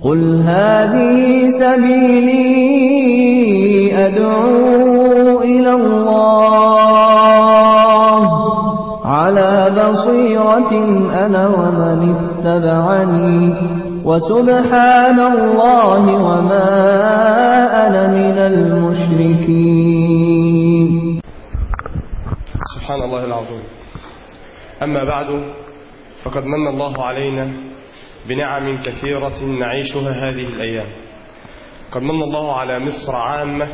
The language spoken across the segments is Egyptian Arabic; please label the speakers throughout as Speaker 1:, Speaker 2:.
Speaker 1: قل هذه سبيلي أدعو إلى الله على بصيرة أنا ومن اتبعني وسبحان الله وما أنا من المشركين
Speaker 2: سبحان الله العظيم أما بعد فقد من الله علينا بنعم كثيرة نعيشها هذه الأيام قد من الله على مصر عامة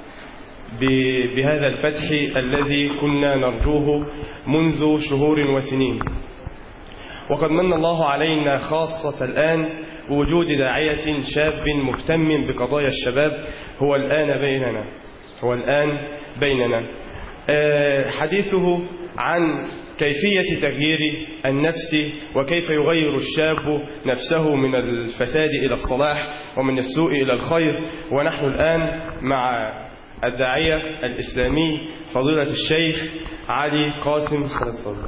Speaker 2: بهذا الفتح الذي كنا نرجوه منذ شهور وسنين وقد من الله علينا خاصة الآن بوجود داعية شاب مهتم بقضايا الشباب هو الآن بيننا هو الآن بيننا حديثه عن كيفية تغيير النفس وكيف يغير الشاب نفسه من الفساد إلى الصلاح ومن السوء إلى الخير ونحن الآن مع الداعية الإسلامي فضيلة الشيخ علي قاسم خالد صدر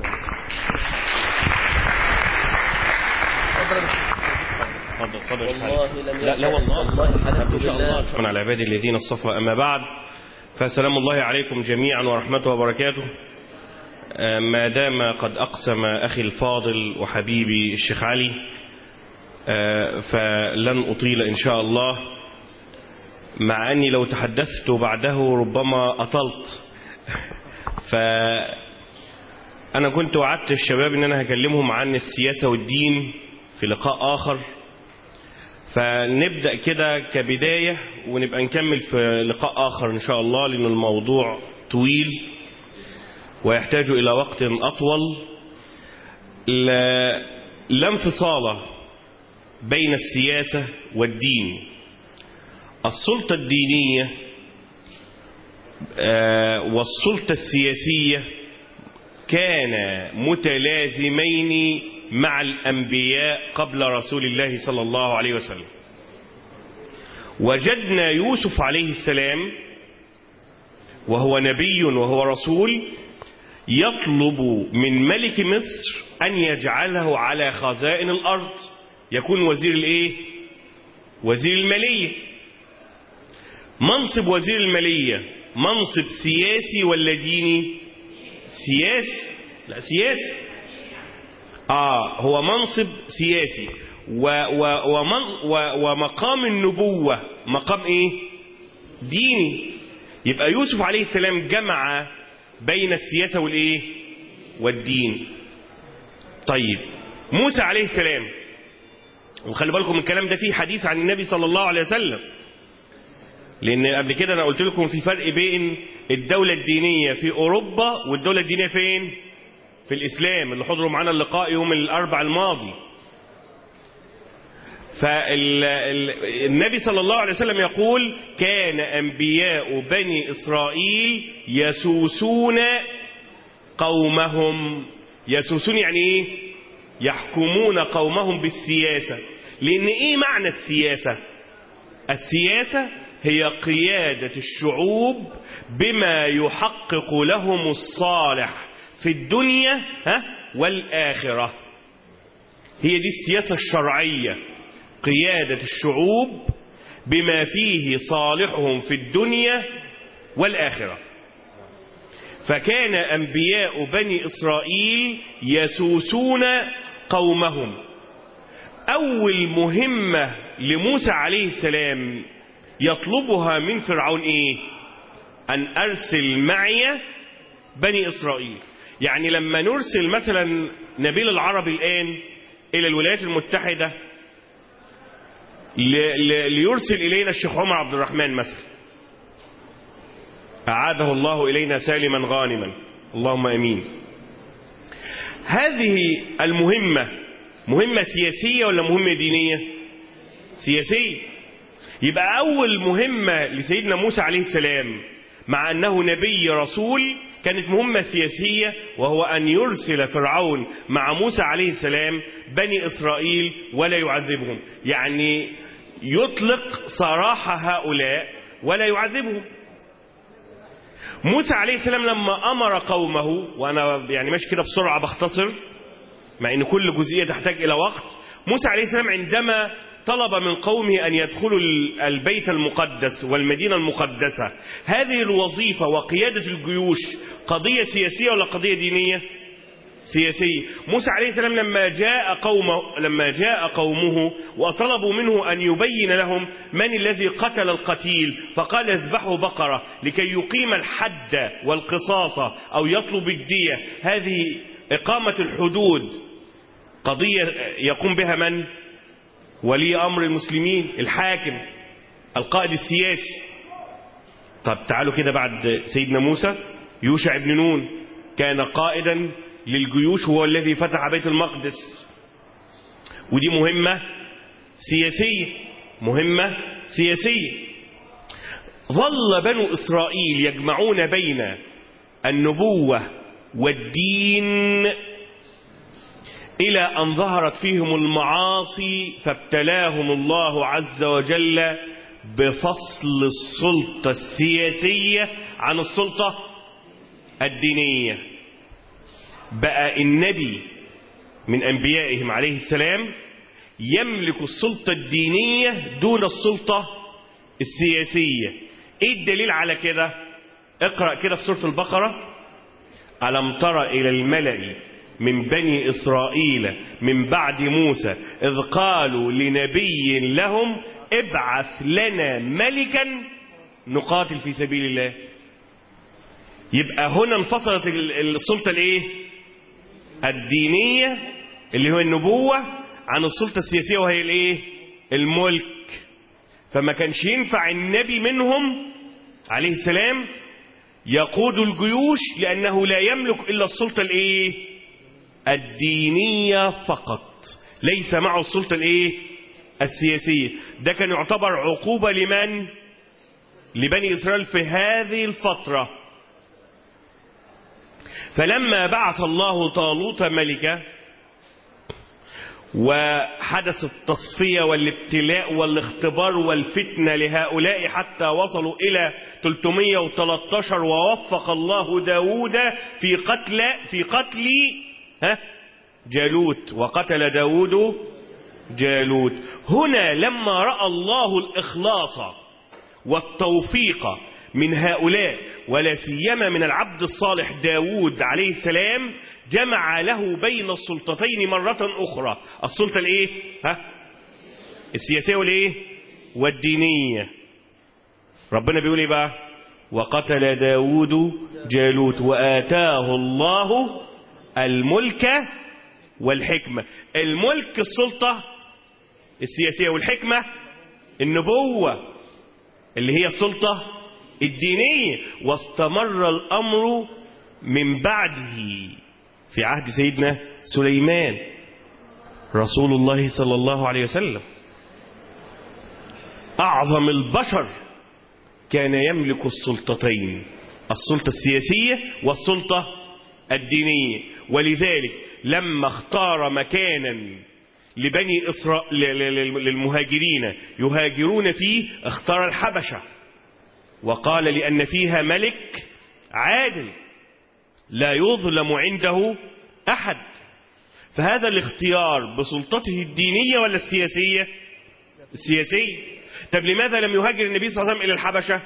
Speaker 3: تفضل تفضل لا لا والله ان شاء الله شكرا على عبادي الذين اصطفى اما بعد فسلام الله عليكم جميعا ورحمته وبركاته ما دام قد أقسم أخي الفاضل وحبيبي الشيخ علي فلن أطيل إن شاء الله مع أني لو تحدثت بعده ربما أطلت فأنا كنت وعدت الشباب أن أنا هكلمهم عن السياسة والدين في لقاء آخر فنبدأ كده كبداية ونبقى نكمل في لقاء آخر إن شاء الله لأن الموضوع طويل ويحتاج إلى وقت أطول لا انفصال بين السياسة والدين السلطة الدينية والسلطة السياسية كان متلازمين مع الأنبياء قبل رسول الله صلى الله عليه وسلم وجدنا يوسف عليه السلام وهو نبي وهو رسول يطلب من ملك مصر أن يجعله على خزائن الأرض يكون وزير الإيه؟ وزير المالية منصب وزير المالية منصب سياسي ولا ديني سياسي لا سياسي آه هو منصب سياسي و و ومن و ومقام النبوة مقام إيه ديني يبقى يوسف عليه السلام جمع بين السياسة والإيه والدين طيب موسى عليه السلام وخلي بالكم الكلام ده فيه حديث عن النبي صلى الله عليه وسلم لأن قبل كده أنا قلت لكم في فرق بين الدولة الدينية في أوروبا والدولة الدينية فين في الإسلام اللي حضروا معانا اللقاء يوم الأربع الماضي فالنبي صلى الله عليه وسلم يقول كان أنبياء بني إسرائيل يسوسون قومهم يسوسون يعني إيه يحكمون قومهم بالسياسة لأن إيه معنى السياسة السياسة هي قيادة الشعوب بما يحقق لهم الصالح في الدنيا ها والآخرة هي دي السياسة الشرعية قيادة الشعوب بما فيه صالحهم في الدنيا والآخرة فكان أنبياء بني إسرائيل يسوسون قومهم أول مهمة لموسى عليه السلام يطلبها من فرعون إيه أن أرسل معي بني إسرائيل يعني لما نرسل مثلا نبيل العربي الآن إلى الولايات المتحدة ليرسل إلينا الشيخ عمر عبد الرحمن مثلا أعاده الله إلينا سالما غانما اللهم أمين هذه المهمة مهمة سياسية ولا مهمة دينية سياسية يبقى أول مهمة لسيدنا موسى عليه السلام مع أنه نبي رسول كانت مهمة سياسية وهو أن يرسل فرعون مع موسى عليه السلام بني إسرائيل ولا يعذبهم يعني يطلق سراح هؤلاء ولا يعذبهم موسى عليه السلام لما أمر قومه وأنا يعني ماشي كده بسرعة بختصر مع أن كل جزئية تحتاج إلى وقت موسى عليه السلام عندما طلب من قومه أن يدخلوا البيت المقدس والمدينة المقدسة هذه الوظيفة وقيادة الجيوش قضية سياسية ولا قضية دينية سياسية موسى عليه السلام لما جاء قومه لما جاء قومه وطلبوا منه أن يبين لهم من الذي قتل القتيل فقال اذبحوا بقرة لكي يقيم الحد والقصاص أو يطلب الدية هذه إقامة الحدود قضية يقوم بها من ولي أمر المسلمين الحاكم القائد السياسي طب تعالوا كده بعد سيدنا موسى يوشع بن نون كان قائدا للجيوش هو الذي فتح بيت المقدس ودي مهمة سياسية مهمة سياسية ظل بنو إسرائيل يجمعون بين النبوة والدين إلى أن ظهرت فيهم المعاصي فابتلاهم الله عز وجل بفصل السلطة السياسية عن السلطة الدينية بقى النبي من أنبيائهم عليه السلام يملك السلطة الدينية دون السلطة السياسية ايه الدليل على كده اقرأ كده في سورة البقرة ألم تر إلى الملأ من بني إسرائيل من بعد موسى إذ قالوا لنبي لهم ابعث لنا ملكا نقاتل في سبيل الله يبقى هنا انفصلت السلطة الايه الدينية اللي هو النبوة عن السلطة السياسية وهي الايه الملك فما كانش ينفع النبي منهم عليه السلام يقود الجيوش لأنه لا يملك إلا السلطة الايه الدينية فقط ليس معه السلطة الايه السياسية ده كان يعتبر عقوبة لمن لبني إسرائيل في هذه الفترة فلما بعث الله طالوت ملكا وحدث التصفية والابتلاء والاختبار والفتنة لهؤلاء حتى وصلوا إلى 313 ووفق الله داود في قتل في قتل ها جالوت وقتل داود جالوت هنا لما رأى الله الإخلاص والتوفيق من هؤلاء ولا سيما من العبد الصالح داود عليه السلام جمع له بين السلطتين مرة أخرى السلطة الإيه؟ ها؟ السياسية والإيه؟ والدينية ربنا بيقول إيه بقى وقتل داود جالوت وآتاه الله الملك والحكمة الملك السلطة السياسية والحكمة النبوة اللي هي السلطة الدينية واستمر الأمر من بعده في عهد سيدنا سليمان رسول الله صلى الله عليه وسلم أعظم البشر كان يملك السلطتين السلطة السياسية والسلطة الدينية ولذلك لما اختار مكانا لبني إسرائيل للمهاجرين يهاجرون فيه اختار الحبشة وقال لأن فيها ملك عادل لا يظلم عنده أحد فهذا الاختيار بسلطته الدينية ولا السياسية السياسية طب لماذا لم يهاجر النبي صلى الله عليه وسلم إلى الحبشة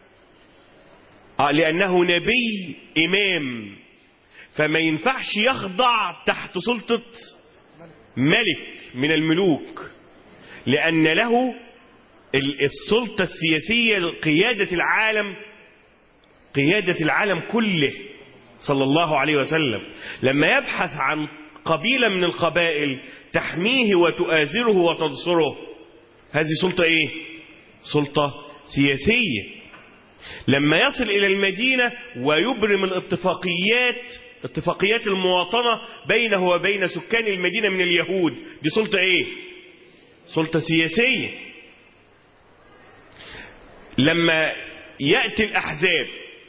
Speaker 3: آه لأنه نبي إمام فما ينفعش يخضع تحت سلطة ملك من الملوك لأن له السلطة السياسية قيادة العالم قيادة العالم كله صلى الله عليه وسلم لما يبحث عن قبيلة من القبائل تحميه وتؤازره وتنصره هذه سلطة ايه سلطة سياسية لما يصل إلى المدينة ويبرم الاتفاقيات اتفاقيات المواطنة بينه وبين سكان المدينة من اليهود دي سلطة ايه سلطة سياسية لما يأتي الأحزاب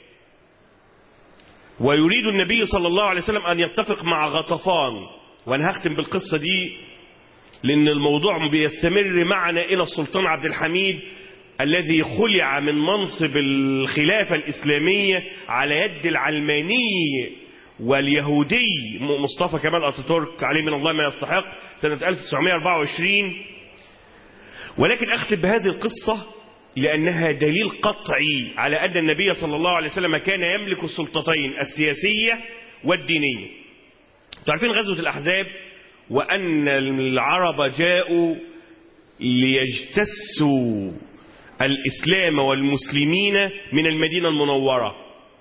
Speaker 3: ويريد النبي صلى الله عليه وسلم أن يتفق مع غطفان وأنا هختم بالقصة دي لأن الموضوع بيستمر معنا إلى السلطان عبد الحميد الذي خلع من منصب الخلافة الإسلامية على يد العلماني واليهودي مصطفى كمال أتاتورك عليه من الله ما يستحق سنة 1924 ولكن أختم بهذه القصة لأنها دليل قطعي على أن النبي صلى الله عليه وسلم كان يملك السلطتين السياسية والدينية تعرفين غزوة الأحزاب وأن العرب جاءوا ليجتسوا الإسلام والمسلمين من المدينة المنورة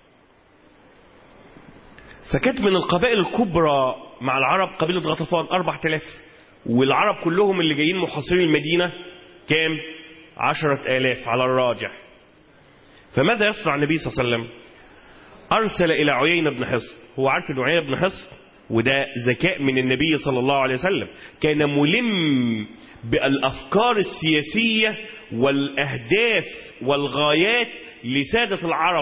Speaker 3: فكانت من القبائل الكبرى مع العرب قبيلة غطفان أربع تلاف والعرب كلهم اللي جايين محاصرين المدينة كام عشرة آلاف على الراجح فماذا يصنع النبي صلى الله عليه وسلم أرسل إلى عيينة بن حصن هو عارف أن عيينة بن حصن وده ذكاء من النبي صلى الله عليه وسلم كان ملم بالأفكار السياسية والأهداف والغايات لسادة العرب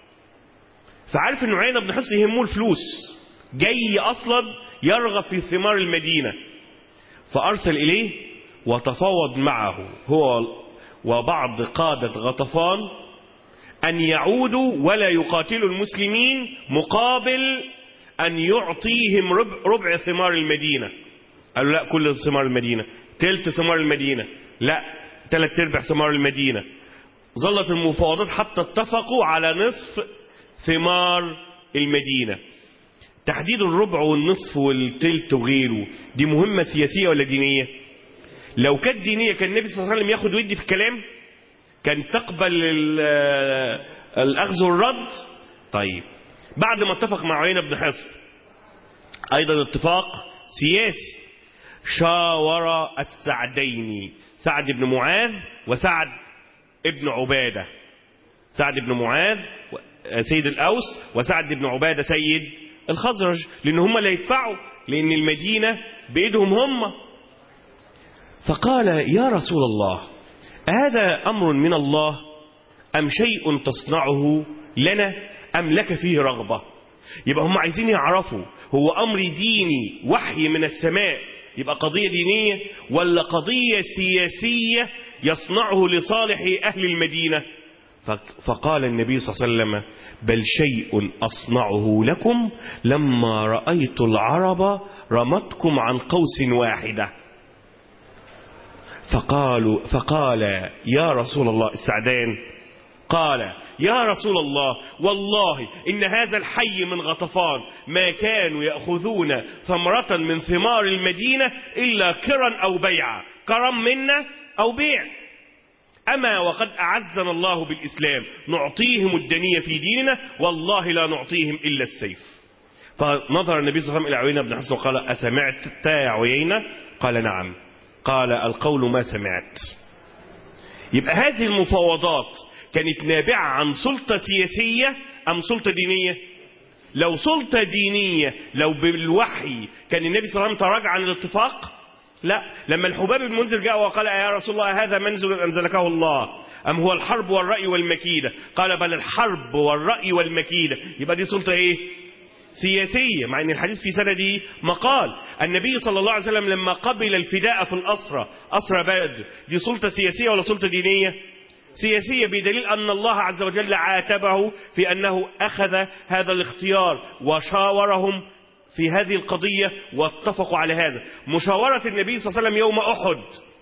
Speaker 3: فعارف أن عيينة بن حصن يهمه الفلوس جاي أصلا يرغب في ثمار المدينة فأرسل إليه وتفاوض معه هو وبعض قادة غطفان أن يعودوا ولا يقاتلوا المسلمين مقابل أن يعطيهم ربع, ربع ثمار المدينة قالوا لا كل ثمار المدينة تلت ثمار المدينة لا ثلاث ارباع ثمار المدينة ظلت المفاوضات حتى اتفقوا على نصف ثمار المدينة تحديد الربع والنصف والتلت وغيره دي مهمة سياسية ولا دينية لو كانت دينية كان النبي صلى الله عليه وسلم ياخد ويدي في الكلام كان تقبل الأخذ والرد طيب بعد ما اتفق مع عيينة بن حصن أيضا اتفاق سياسي شاور السعدين سعد بن معاذ وسعد ابن عبادة سعد بن معاذ سيد الأوس وسعد بن عبادة سيد الخزرج لأن هم اللي يدفعوا لأن المدينة بإيدهم هم فقال يا رسول الله هذا أمر من الله أم شيء تصنعه لنا أم لك فيه رغبة يبقى هم عايزين يعرفوا هو أمر ديني وحي من السماء يبقى قضية دينية ولا قضية سياسية يصنعه لصالح أهل المدينة فقال النبي صلى الله عليه وسلم بل شيء أصنعه لكم لما رأيت العرب رمتكم عن قوس واحدة فقالوا فقال يا رسول الله السعدان قال يا رسول الله والله إن هذا الحي من غطفان ما كانوا يأخذون ثمرة من ثمار المدينة إلا كرا أو بيعا كرم منا أو بيع أما وقد أعزنا الله بالإسلام نعطيهم الدنية في ديننا والله لا نعطيهم إلا السيف فنظر النبي صلى الله عليه وسلم إلى عيينة بن حسن وقال أسمعت يا عيينة قال نعم قال القول ما سمعت يبقى هذه المفاوضات كانت نابعة عن سلطة سياسية أم سلطة دينية لو سلطة دينية لو بالوحي كان النبي صلى الله عليه وسلم تراجع عن الاتفاق لا لما الحباب بن منذر جاء وقال يا رسول الله هذا منزل أنزلكه الله أم هو الحرب والرأي والمكيدة قال بل الحرب والرأي والمكيدة يبقى دي سلطة ايه سياسية مع ان الحديث في سنده مقال النبي صلى الله عليه وسلم لما قبل الفداء في الأسرة أسرة بدر دي سلطة سياسية ولا سلطة دينية سياسية بدليل أن الله عز وجل عاتبه في أنه أخذ هذا الاختيار وشاورهم في هذه القضية واتفقوا على هذا مشاورة النبي صلى الله عليه وسلم يوم أحد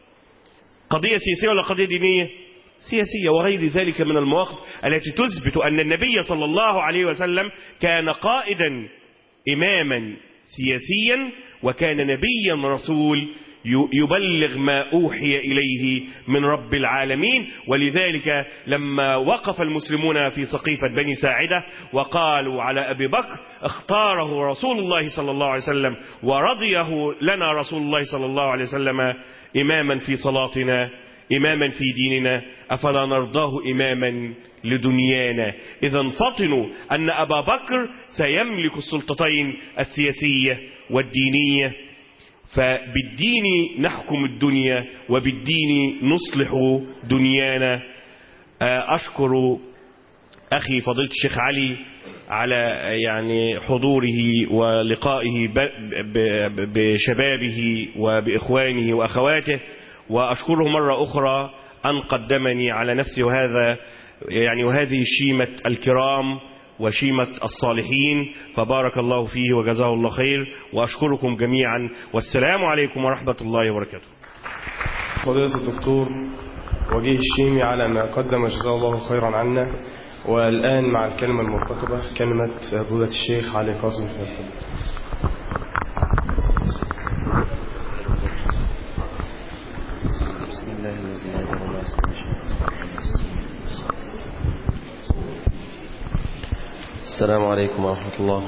Speaker 3: قضية سياسية ولا قضية دينية سياسية وغير ذلك من المواقف التي تثبت أن النبي صلى الله عليه وسلم كان قائدا إماما سياسيا وكان نبيا رسول يبلغ ما أوحي إليه من رب العالمين ولذلك لما وقف المسلمون في سقيفة بني ساعدة وقالوا على أبي بكر اختاره رسول الله صلى الله عليه وسلم ورضيه لنا رسول الله صلى الله عليه وسلم إماما في صلاتنا إماما في ديننا أفلا نرضاه إماما لدنيانا إذا فطنوا أن أبا بكر سيملك السلطتين السياسية والدينية فبالدين نحكم الدنيا وبالدين نصلح دنيانا أشكر أخي فضيلة الشيخ علي على يعني حضوره ولقائه بشبابه وبإخوانه وأخواته وأشكره مرة أخرى أن قدمني على نفسي وهذا يعني وهذه شيمة الكرام وشيمة الصالحين فبارك الله فيه وجزاه الله خير وأشكركم جميعا والسلام عليكم ورحمة الله وبركاته
Speaker 2: فضيلة الدكتور وجيه الشيمي على ما قدم جزاه الله خيرا عنا والآن مع الكلمة المرتقبة كلمة فضيلة الشيخ علي قاسم فلفل
Speaker 4: بسم الله الذي لا يضر مع اسمه شيء. السلام عليكم ورحمة الله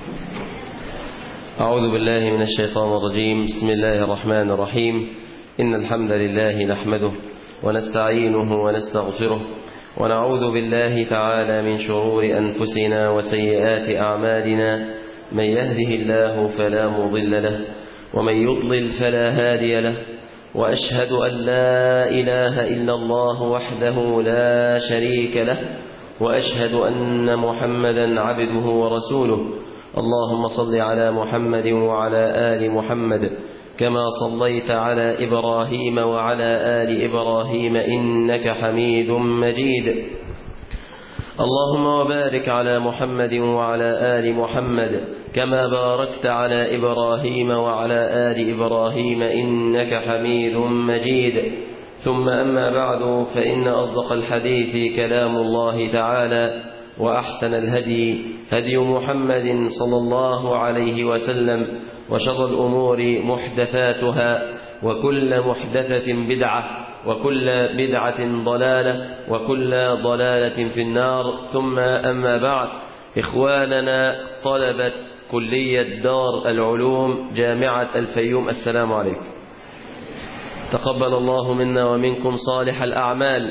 Speaker 4: أعوذ بالله من الشيطان الرجيم بسم الله الرحمن الرحيم إن الحمد لله نحمده ونستعينه ونستغفره ونعوذ بالله تعالى من شرور أنفسنا وسيئات أعمالنا من يهده الله فلا مضل له ومن يضلل فلا هادي له وأشهد أن لا إله إلا الله وحده لا شريك له وأشهد أن محمدا عبده ورسوله اللهم صل على محمد وعلى آل محمد كما صليت على إبراهيم وعلى آل إبراهيم إنك حميد مجيد اللهم وبارك على محمد وعلى آل محمد كما باركت على إبراهيم وعلى آل إبراهيم إنك حميد مجيد ثم أما بعد فإن أصدق الحديث كلام الله تعالى وأحسن الهدي هدي محمد صلى الله عليه وسلم وشر الأمور محدثاتها وكل محدثة بدعة وكل بدعة ضلالة وكل ضلالة في النار ثم أما بعد إخواننا طلبة كلية دار العلوم جامعة الفيوم السلام عليكم تقبل الله منا ومنكم صالح الأعمال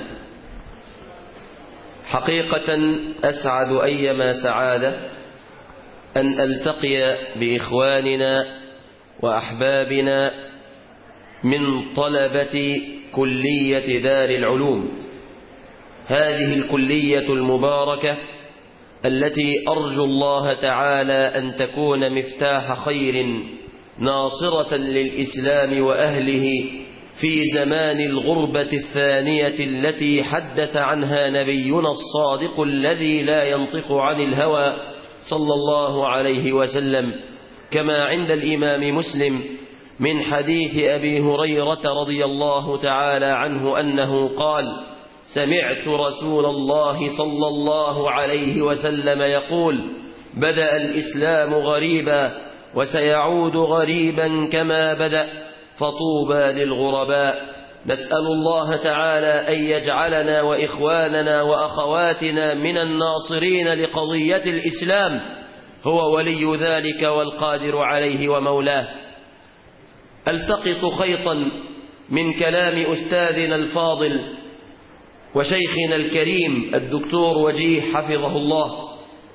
Speaker 4: حقيقة أسعد أيما سعادة أن ألتقي بإخواننا وأحبابنا من طلبة كلية دار العلوم هذه الكلية المباركة التي أرجو الله تعالى أن تكون مفتاح خير ناصرة للإسلام وأهله في زمان الغربة الثانية التي حدث عنها نبينا الصادق الذي لا ينطق عن الهوى صلى الله عليه وسلم كما عند الإمام مسلم من حديث أبي هريرة رضي الله تعالى عنه أنه قال سمعت رسول الله صلى الله عليه وسلم يقول بدأ الإسلام غريبا وسيعود غريبا كما بدأ فطوبى للغرباء نسأل الله تعالى أن يجعلنا وإخواننا وأخواتنا من الناصرين لقضية الإسلام هو ولي ذلك والقادر عليه ومولاه التقط خيطا من كلام أستاذنا الفاضل وشيخنا الكريم الدكتور وجيه حفظه الله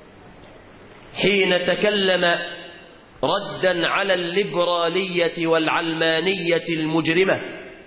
Speaker 4: حين تكلم ردا على الليبرالية والعلمانية المجرمة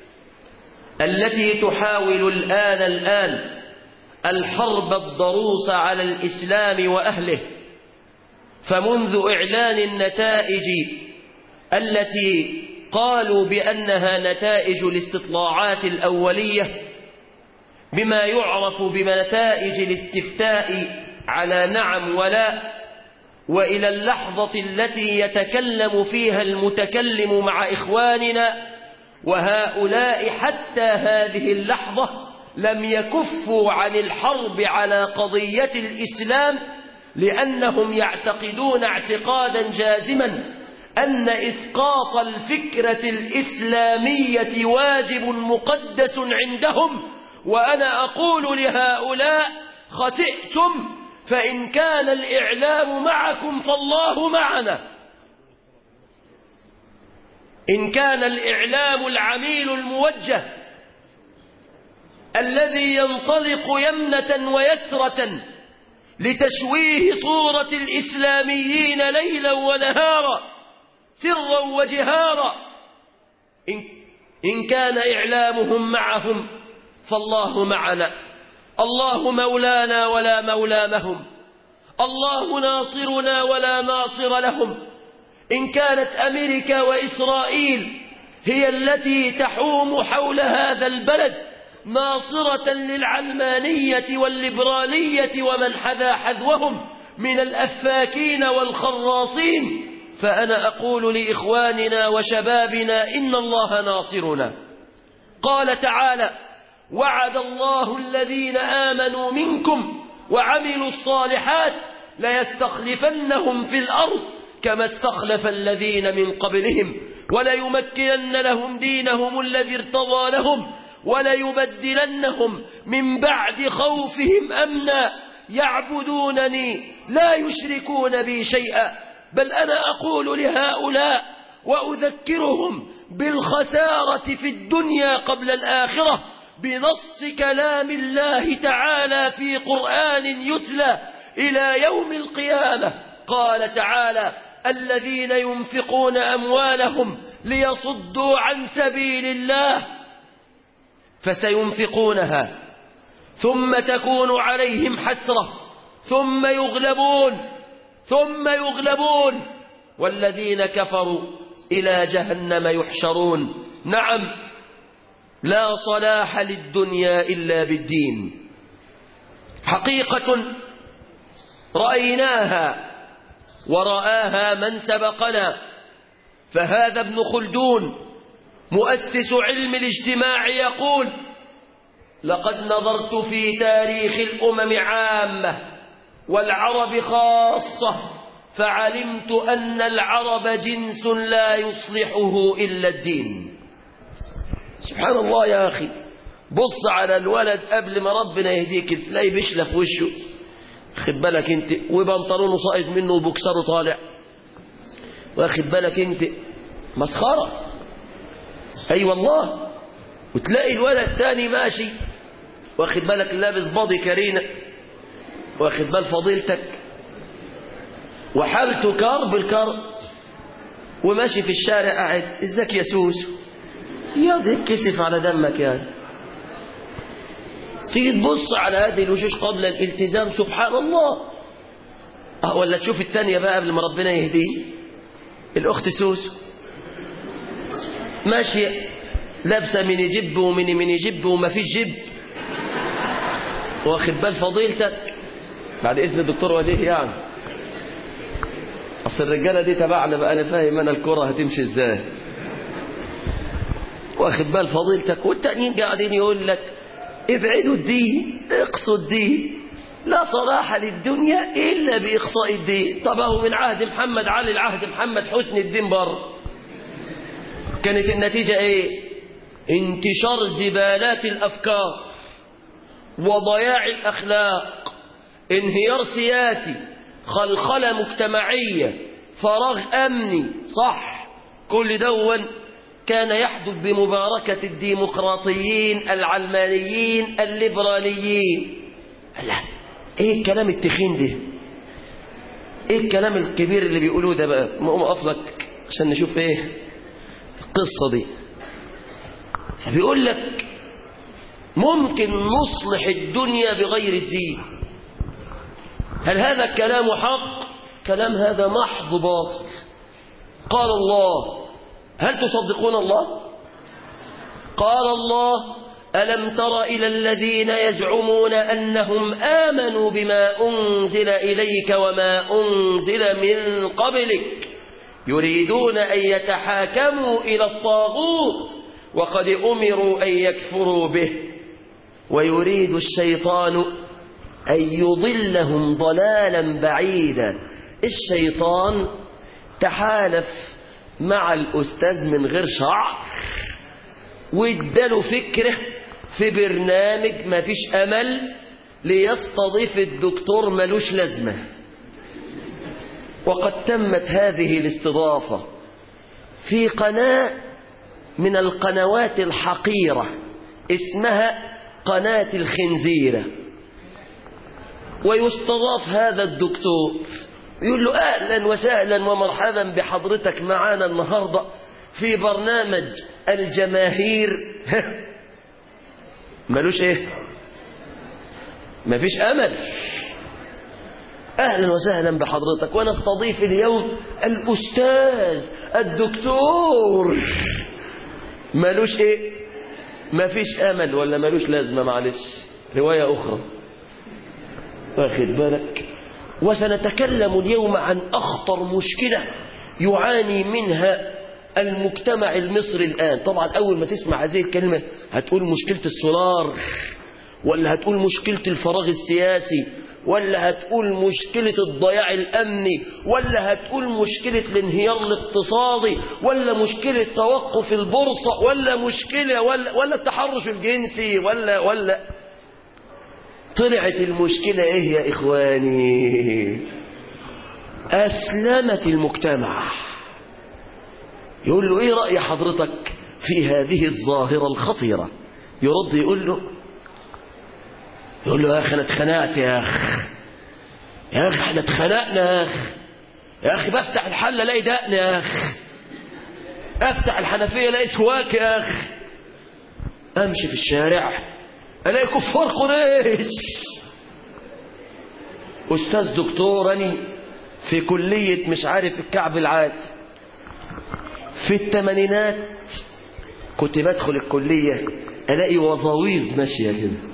Speaker 4: التي تحاول الآن الآن الحرب الضروس على الإسلام وأهله فمنذ إعلان النتائج التي قالوا بأنها نتائج الاستطلاعات الأولية بما يعرف بنتائج الاستفتاء على نعم ولا وإلى اللحظة التي يتكلم فيها المتكلم مع إخواننا وهؤلاء حتى هذه اللحظة لم يكفوا عن الحرب على قضية الإسلام لأنهم يعتقدون اعتقادا جازما أن إسقاط الفكرة الإسلامية واجب مقدس عندهم وأنا أقول لهؤلاء خسئتم فإن كان الإعلام معكم فالله معنا إن كان الإعلام العميل الموجه الذي ينطلق يمنة ويسرة لتشويه صورة الإسلاميين ليلا ونهارا سرا وجهارا إن, إن كان إعلامهم معهم فالله معنا الله مولانا ولا مولى لهم الله ناصرنا ولا ناصر لهم إن كانت أمريكا وإسرائيل هي التي تحوم حول هذا البلد ناصرة للعلمانية والليبرالية ومن حذا حذوهم من الأفاكين والخراصين فأنا أقول لإخواننا وشبابنا إن الله ناصرنا
Speaker 5: قال تعالى وعد الله الذين آمنوا منكم وعملوا الصالحات ليستخلفنهم في الأرض كما استخلف الذين من قبلهم وليمكنن لهم دينهم الذي ارتضى لهم وليبدلنهم من بعد خوفهم أمنا يعبدونني لا يشركون بي شيئا بل أنا أقول لهؤلاء وأذكرهم بالخسارة في الدنيا قبل الآخرة بنص كلام الله تعالى في قرآن يتلى إلى يوم القيامة قال تعالى الذين ينفقون أموالهم ليصدوا عن سبيل الله فسينفقونها ثم تكون عليهم حسرة ثم يغلبون ثم يغلبون والذين كفروا إلى جهنم يحشرون نعم لا صلاح للدنيا إلا بالدين حقيقة رأيناها ورآها من سبقنا فهذا ابن خلدون مؤسس علم الاجتماع يقول لقد نظرت في تاريخ الأمم عامة والعرب خاصة فعلمت أن العرب جنس لا يصلحه إلا الدين سبحان الله يا أخي بص على الولد قبل ما ربنا يهديك تلاقي بيشلف في وشه خد بالك انت وبنطلونه ساقط منه وبوكسره طالع واخد بالك انت مسخره اي أيوة والله وتلاقي الولد تاني ماشي واخد بالك لابس باضي كرينه واخد بال فضيلتك وحالته كرب الكرب وماشي في الشارع قاعد ازيك يا سوسو يا دي كسف على دمك يا تيجي تبص على هذه الوشوش قبل الالتزام سبحان الله اه ولا تشوف الثانيه بقى قبل ما ربنا يهديه الاخت سوسو ماشيه لابسه من جب ومن من جب وما فيش جب واخد بال فضيلتك بعد اذن الدكتور وليه يعني اصل الرجاله دي تبعنا بقى انا فاهم انا الكره هتمشي ازاي واخد بال فضيلتك والتانيين قاعدين يقول لك ابعدوا الدين اقصوا الدين لا صلاح للدنيا الا باقصاء الدين طب هو من عهد محمد علي العهد محمد حسن الدين بره كانت النتيجه ايه انتشار زبالات الافكار وضياع الاخلاق انهيار سياسي خلخله مجتمعيه فراغ امني صح كل دون كان يحدث بمباركة الديمقراطيين العلمانيين الليبراليين لا ايه الكلام التخين ده ايه الكلام الكبير اللي بيقولوه ده بقى مقوم افلك عشان نشوف ايه القصة دي فبيقول لك ممكن نصلح الدنيا بغير الدين هل هذا الكلام حق كلام هذا محض باطل قال الله هل تصدقون الله قال الله ألم تر إلى الذين يزعمون أنهم آمنوا بما أنزل إليك وما أنزل من قبلك يريدون أن يتحاكموا إلى الطاغوت وقد أمروا أن يكفروا به ويريد الشيطان أن يضلهم ضلالا بعيدا الشيطان تحالف مع الأستاذ من غير شعر واداله فكرة في برنامج ما فيش أمل ليستضيف الدكتور ملوش لازمة وقد تمت هذه الاستضافة في قناة من القنوات الحقيرة اسمها قناة الخنزيرة ويستضاف هذا الدكتور يقول له أهلا وسهلا ومرحبا بحضرتك معانا النهاردة في برنامج الجماهير ملوش ايه مفيش امل اهلا وسهلا بحضرتك ونستضيف اليوم الاستاذ الدكتور ملوش ايه مفيش امل ولا ملوش لازمه معلش روايه اخرى واخد بالك وسنتكلم اليوم عن أخطر مشكلة يعاني منها المجتمع المصري الآن طبعا أول ما تسمع هذه الكلمة هتقول مشكلة السولار ولا هتقول مشكلة الفراغ السياسي ولا هتقول مشكلة الضياع الأمني ولا هتقول مشكلة الانهيار الاقتصادي ولا مشكلة توقف البورصة ولا مشكلة ولا, ولا التحرش الجنسي ولا ولا طلعت المشكلة ايه يا إخواني أسلمت المجتمع يقول له ايه رأي حضرتك في هذه الظاهرة الخطيرة يرد يقول له يقول له يا اخي انا اتخنقت يا اخي يا اخي احنا اتخنقنا يا اخي يا اخي بفتح الحله الاقي دقن يا اخي افتح الحنفيه الاقي سواك يا اخي امشي في الشارع الاقي كفار قريش استاذ دكتور اني في كليه مش عارف الكعب العالي في الثمانينات كنت بدخل الكليه الاقي وظاويز ماشيه كده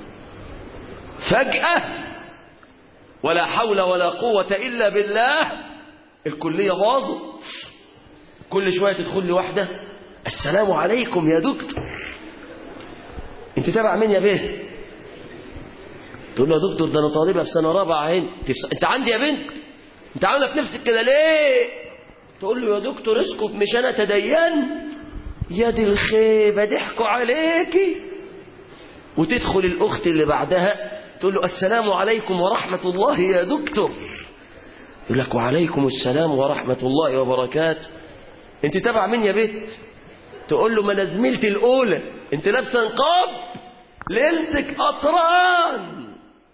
Speaker 5: فجأة ولا حول ولا قوة إلا بالله الكلية باظت كل شوية تدخل لي واحدة السلام عليكم يا دكتور انت تابع مين يا بيه تقول له يا دكتور ده انا طالبة في سنة رابعة عين انت عندي يا بنت انت عاملة في نفسك كده ليه تقول له يا دكتور اسكت مش انا تدينت يا دي الخيبة ضحكوا عليكي وتدخل الأخت اللي بعدها تقول له السلام عليكم ورحمة الله يا دكتور يقول لك وعليكم السلام ورحمة الله وبركاته انت تبع مين يا بنت تقول له ما انا زميلتي الأولى انت لابسه نقاب ليلتك قطران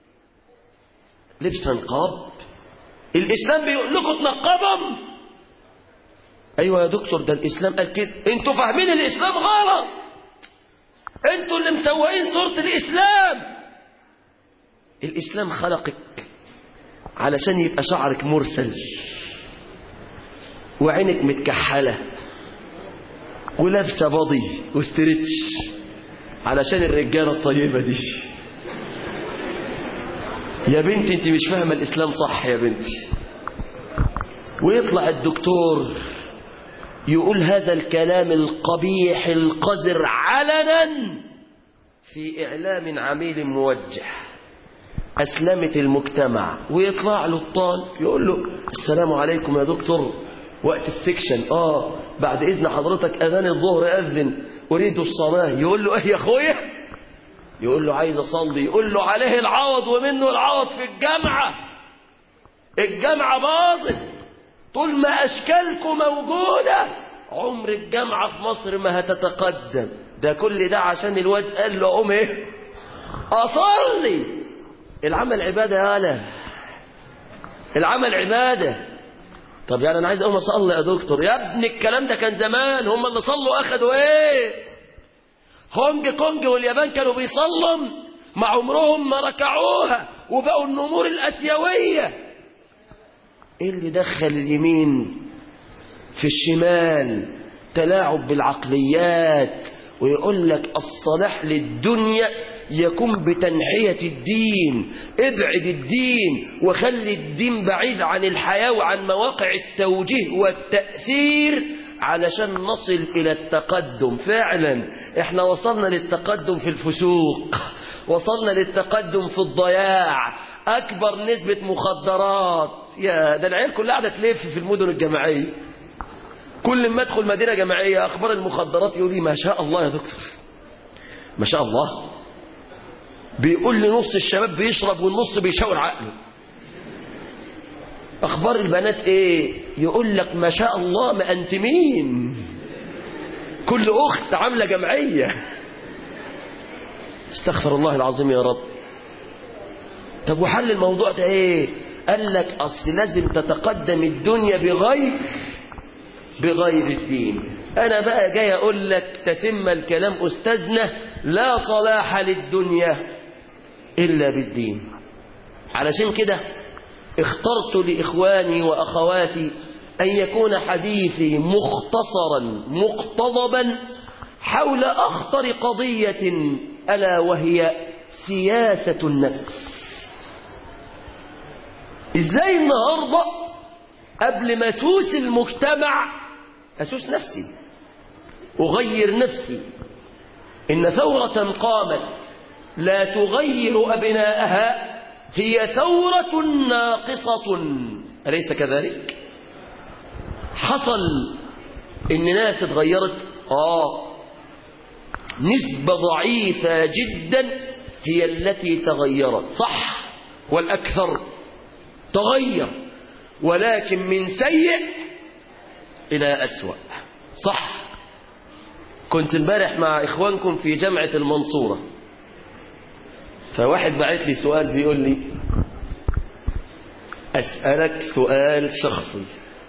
Speaker 5: لبسه نقاب الإسلام بيقول لكم تنقبهم أيوة يا دكتور ده الإسلام قال كده انتوا فاهمين الإسلام غلط انتوا اللي مسوقين صورة الإسلام الإسلام خلقك علشان يبقى شعرك مرسل وعينك متكحلة ولابسة بضي واسترتش علشان الرجالة الطيبة دي يا بنتي انت مش فاهمة الإسلام صح يا بنتي ويطلع الدكتور يقول هذا الكلام القبيح القذر علنا في إعلام عميل موجه أسلمت المجتمع ويطلع له الطالب يقول له السلام عليكم يا دكتور وقت السكشن آه بعد إذن حضرتك أذان الظهر أذن أريد الصلاة يقول له إيه يا أخويا يقول له عايز أصلي يقول له عليه العوض ومنه العوض في الجامعة الجامعة باظت طول ما أشكالكم موجودة عمر الجامعة في مصر ما هتتقدم ده كل ده عشان الواد قال له قوم ايه أصلي العمل عبادة يا لا العمل عبادة طب يعني أنا عايز أقوم أصلي يا دكتور يا ابني الكلام ده كان زمان هم اللي صلوا أخدوا إيه هونج كونج واليابان كانوا بيصلوا مع عمرهم ما ركعوها وبقوا النمور الأسيوية إيه اللي دخل اليمين في الشمال تلاعب بالعقليات ويقول لك الصلاح للدنيا يكون بتنحية الدين ابعد الدين وخلي الدين بعيد عن الحياة وعن مواقع التوجيه والتأثير علشان نصل إلى التقدم فعلا احنا وصلنا للتقدم في الفسوق وصلنا للتقدم في الضياع أكبر نسبة مخدرات يا ده العيال كلها قاعدة تلف في المدن الجامعية كل ما ادخل مدينة جامعية أخبار المخدرات يقول لي ما شاء الله يا دكتور ما شاء الله بيقول لي نص الشباب بيشرب والنص بيشاور عقله أخبار البنات إيه يقول لك ما شاء الله ما أنت مين كل أخت عاملة جمعية استغفر الله العظيم يا رب طب وحل الموضوع ده ايه قال لك اصل لازم تتقدم الدنيا بغير بغير الدين انا بقى جاي اقول لك تتم الكلام استاذنا لا صلاح للدنيا الا بالدين علشان كده اخترت لاخواني واخواتي ان يكون حديثي مختصرا مقتضبا حول اخطر قضيه الا وهي سياسه النفس ازاي النهارده قبل ما اسوس المجتمع اسوس نفسي أغير نفسي إن ثورة قامت لا تغير أبناءها هي ثورة ناقصة أليس كذلك؟ حصل إن ناس اتغيرت آه نسبة ضعيفة جدا هي التي تغيرت صح والأكثر تغير ولكن من سيء إلى أسوأ صح كنت امبارح مع إخوانكم في جامعة المنصورة فواحد بعت لي سؤال بيقول لي أسألك سؤال شخصي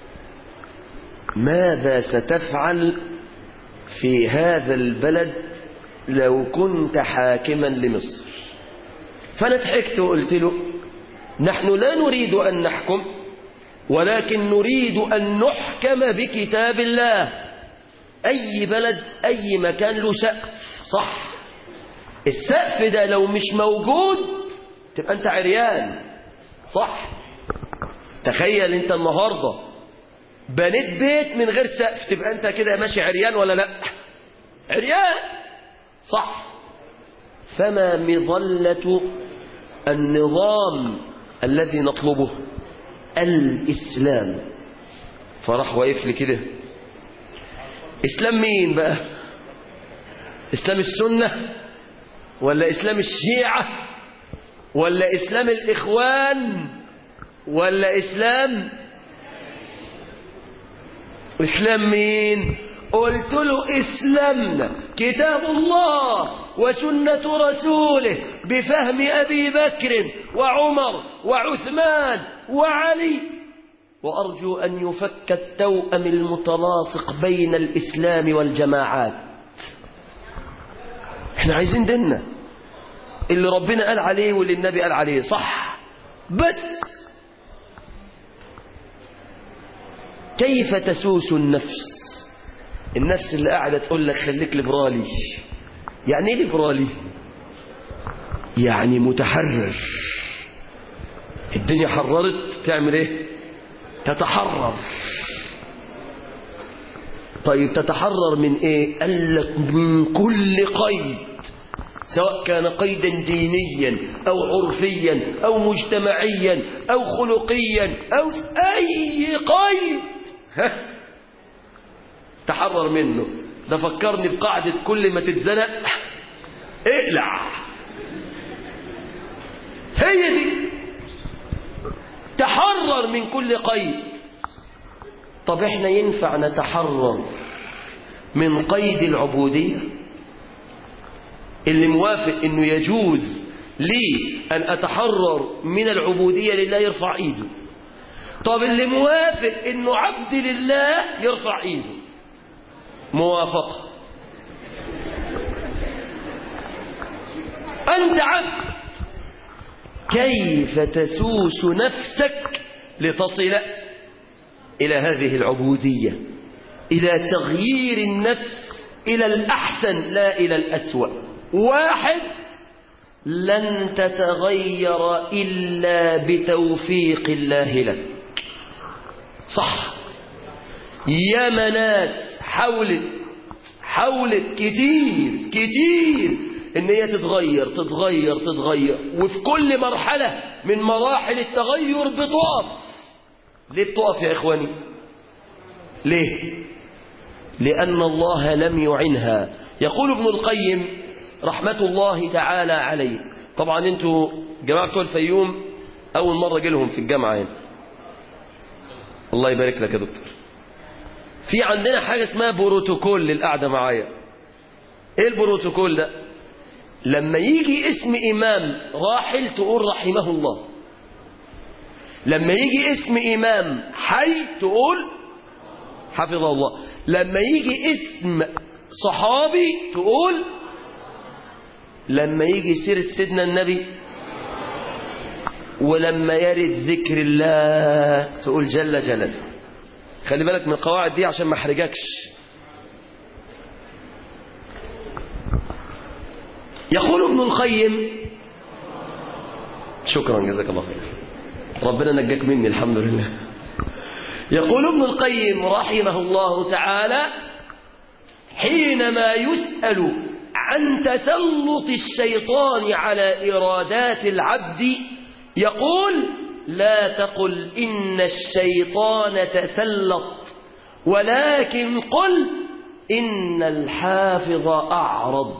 Speaker 5: ماذا ستفعل في هذا البلد لو كنت حاكما لمصر فأنا ضحكت وقلت له نحن لا نريد أن نحكم ولكن نريد أن نحكم بكتاب الله أي بلد أي مكان له سقف صح السقف ده لو مش موجود تبقى أنت عريان صح تخيل أنت النهاردة بنيت بيت من غير سقف تبقى أنت كده ماشي عريان ولا لا عريان صح فما مظلة النظام الذي نطلبه الإسلام فراح واقف لي كده إسلام مين بقى إسلام السنة ولا إسلام الشيعة ولا إسلام الإخوان ولا إسلام إسلام مين قلت له إسلامنا كتاب الله وسنة رسوله بفهم أبي بكر وعمر وعثمان وعلي وأرجو أن يفك التوأم المتلاصق بين الإسلام والجماعات احنا عايزين ديننا اللي ربنا قال عليه واللي النبي قال عليه صح بس كيف تسوس النفس النفس اللي قاعدة تقول لك خليك ليبرالي يعني ايه ليبرالي يعني متحرر الدنيا حررت تعمل ايه تتحرر طيب تتحرر من ايه قال لك من كل قيد سواء كان قيدا دينيا او عرفيا او مجتمعيا او خلقيا او اي قيد ها تحرر منه ده فكرني بقاعدة كل ما تتزنق اقلع هي دي تحرر من كل قيد طب احنا ينفع نتحرر من قيد العبودية اللي موافق انه يجوز لي ان اتحرر من العبودية لله يرفع ايده طب اللي موافق انه عبد لله يرفع ايده موافقة أنت عبد كيف تسوس نفسك لتصل إلى هذه العبودية إلى تغيير النفس إلى الأحسن لا إلى الأسوأ واحد لن تتغير إلا بتوفيق الله لك صح يا مناس حاولت حاولت كتير كتير ان هي تتغير تتغير تتغير وفي كل مرحلة من مراحل التغير بتقف ليه بتقف يا اخواني ليه لأن الله لم يعنها يقول ابن القيم رحمة الله تعالى عليه طبعا انتوا جماعة بتوع الفيوم أول مرة جيلهم في الجامعة هنا الله يبارك لك يا دكتور في عندنا حاجة اسمها بروتوكول للقعدة معايا ايه البروتوكول ده لما يجي اسم امام راحل تقول رحمه الله لما يجي اسم امام حي تقول حفظه الله لما يجي اسم صحابي تقول لما يجي سيرة سيدنا النبي ولما يرد ذكر الله تقول جل جلاله خلي بالك من القواعد دي عشان ما احرجكش يقول ابن القيم شكرا جزاك الله خير ربنا نجاك مني الحمد لله يقول ابن القيم رحمه الله تعالى حينما يسأل عن تسلط الشيطان على إرادات العبد يقول لا تقل إن الشيطان تسلط ولكن قل إن الحافظ أعرض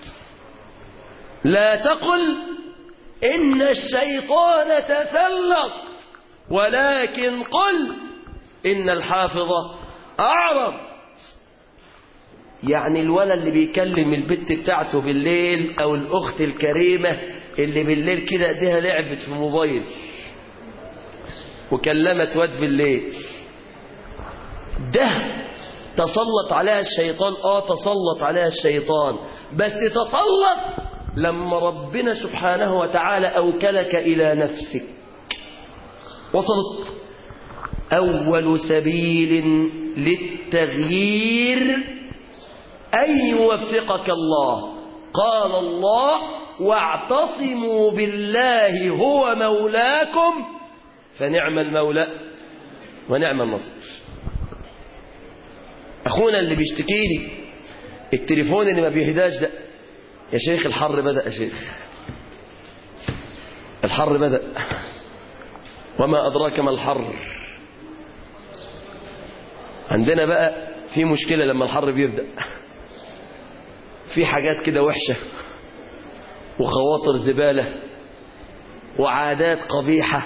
Speaker 5: لا تقل إن الشيطان تسلط ولكن قل إن الحافظ أعرض يعني الولد اللي بيكلم البت بتاعته بالليل أو الأخت الكريمة اللي بالليل كده ايديها لعبت في موبايل وكلمت واد بالليل ده تسلط عليها الشيطان اه تسلط عليها الشيطان بس تسلط لما ربنا سبحانه وتعالى أوكلك إلى نفسك وصلت أول سبيل للتغيير أن يوفقك الله قال الله واعتصموا بالله هو مولاكم فنعم المولى ونعم النصير أخونا اللي بيشتكي لي التليفون اللي ما بيهداش ده يا شيخ الحر بدأ يا شيخ الحر بدأ وما أدراك ما الحر عندنا بقى في مشكلة لما الحر بيبدأ في حاجات كده وحشة وخواطر زبالة وعادات قبيحة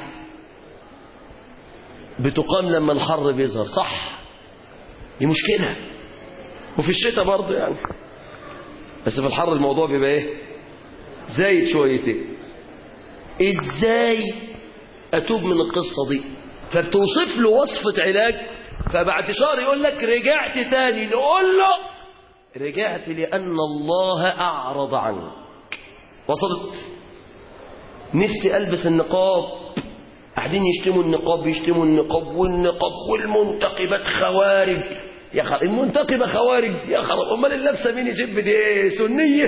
Speaker 5: بتقام لما الحر بيظهر صح دي مشكلة وفي الشتاء برضه يعني بس في الحر الموضوع بيبقى ايه زايد شويتين ازاي اتوب من القصة دي فبتوصف له وصفة علاج فبعد شهر يقول لك رجعت تاني نقول له رجعت لأن الله أعرض عنك وصلت نفسي ألبس النقاب قاعدين يشتموا النقاب يشتموا النقاب والنقاب والمنتقبات خوارج يا خر... المنتقبة خوارج يا خرب أمال اللبسة مين يجيب دي ايه سنية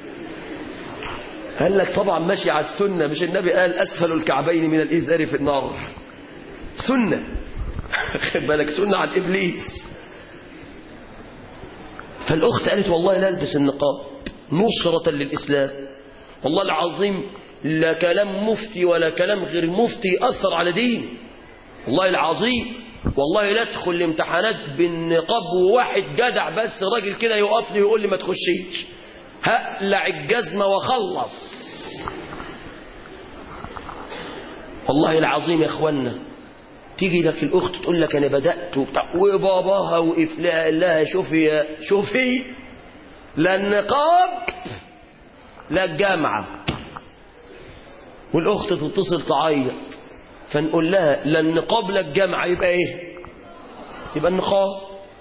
Speaker 5: قال لك طبعا ماشي على السنة مش النبي قال أسفل الكعبين من الإزار في النار سنة خد بالك سنة عن إبليس فالأخت قالت والله لا ألبس النقاب نصرة للإسلام والله العظيم لا كلام مفتي ولا كلام غير مفتي أثر على دين والله العظيم والله لا ادخل الامتحانات بالنقاب وواحد جدع بس راجل كده يقف لي ويقول لي ما تخشيش هقلع الجزمة وخلص والله العظيم يا اخوانا تيجي لك الاخت تقول لك انا بدات وبتاع وباباها وقف لها قال لها شوفي يا شوفي لا النقاب لا الجامعه والاخت تتصل تعيط فنقول لها لا النقاب لا الجامعه يبقى ايه يبقى النقاب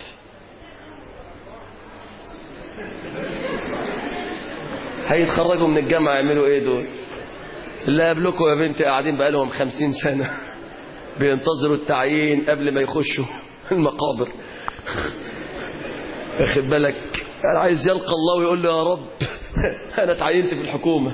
Speaker 5: هيتخرجوا من الجامعه يعملوا ايه دول اللي قبلكم يا بنتي قاعدين بقالهم خمسين سنه بينتظروا التعيين قبل ما يخشوا المقابر واخد بالك انا عايز يلقى الله ويقول له يا رب انا اتعينت في الحكومه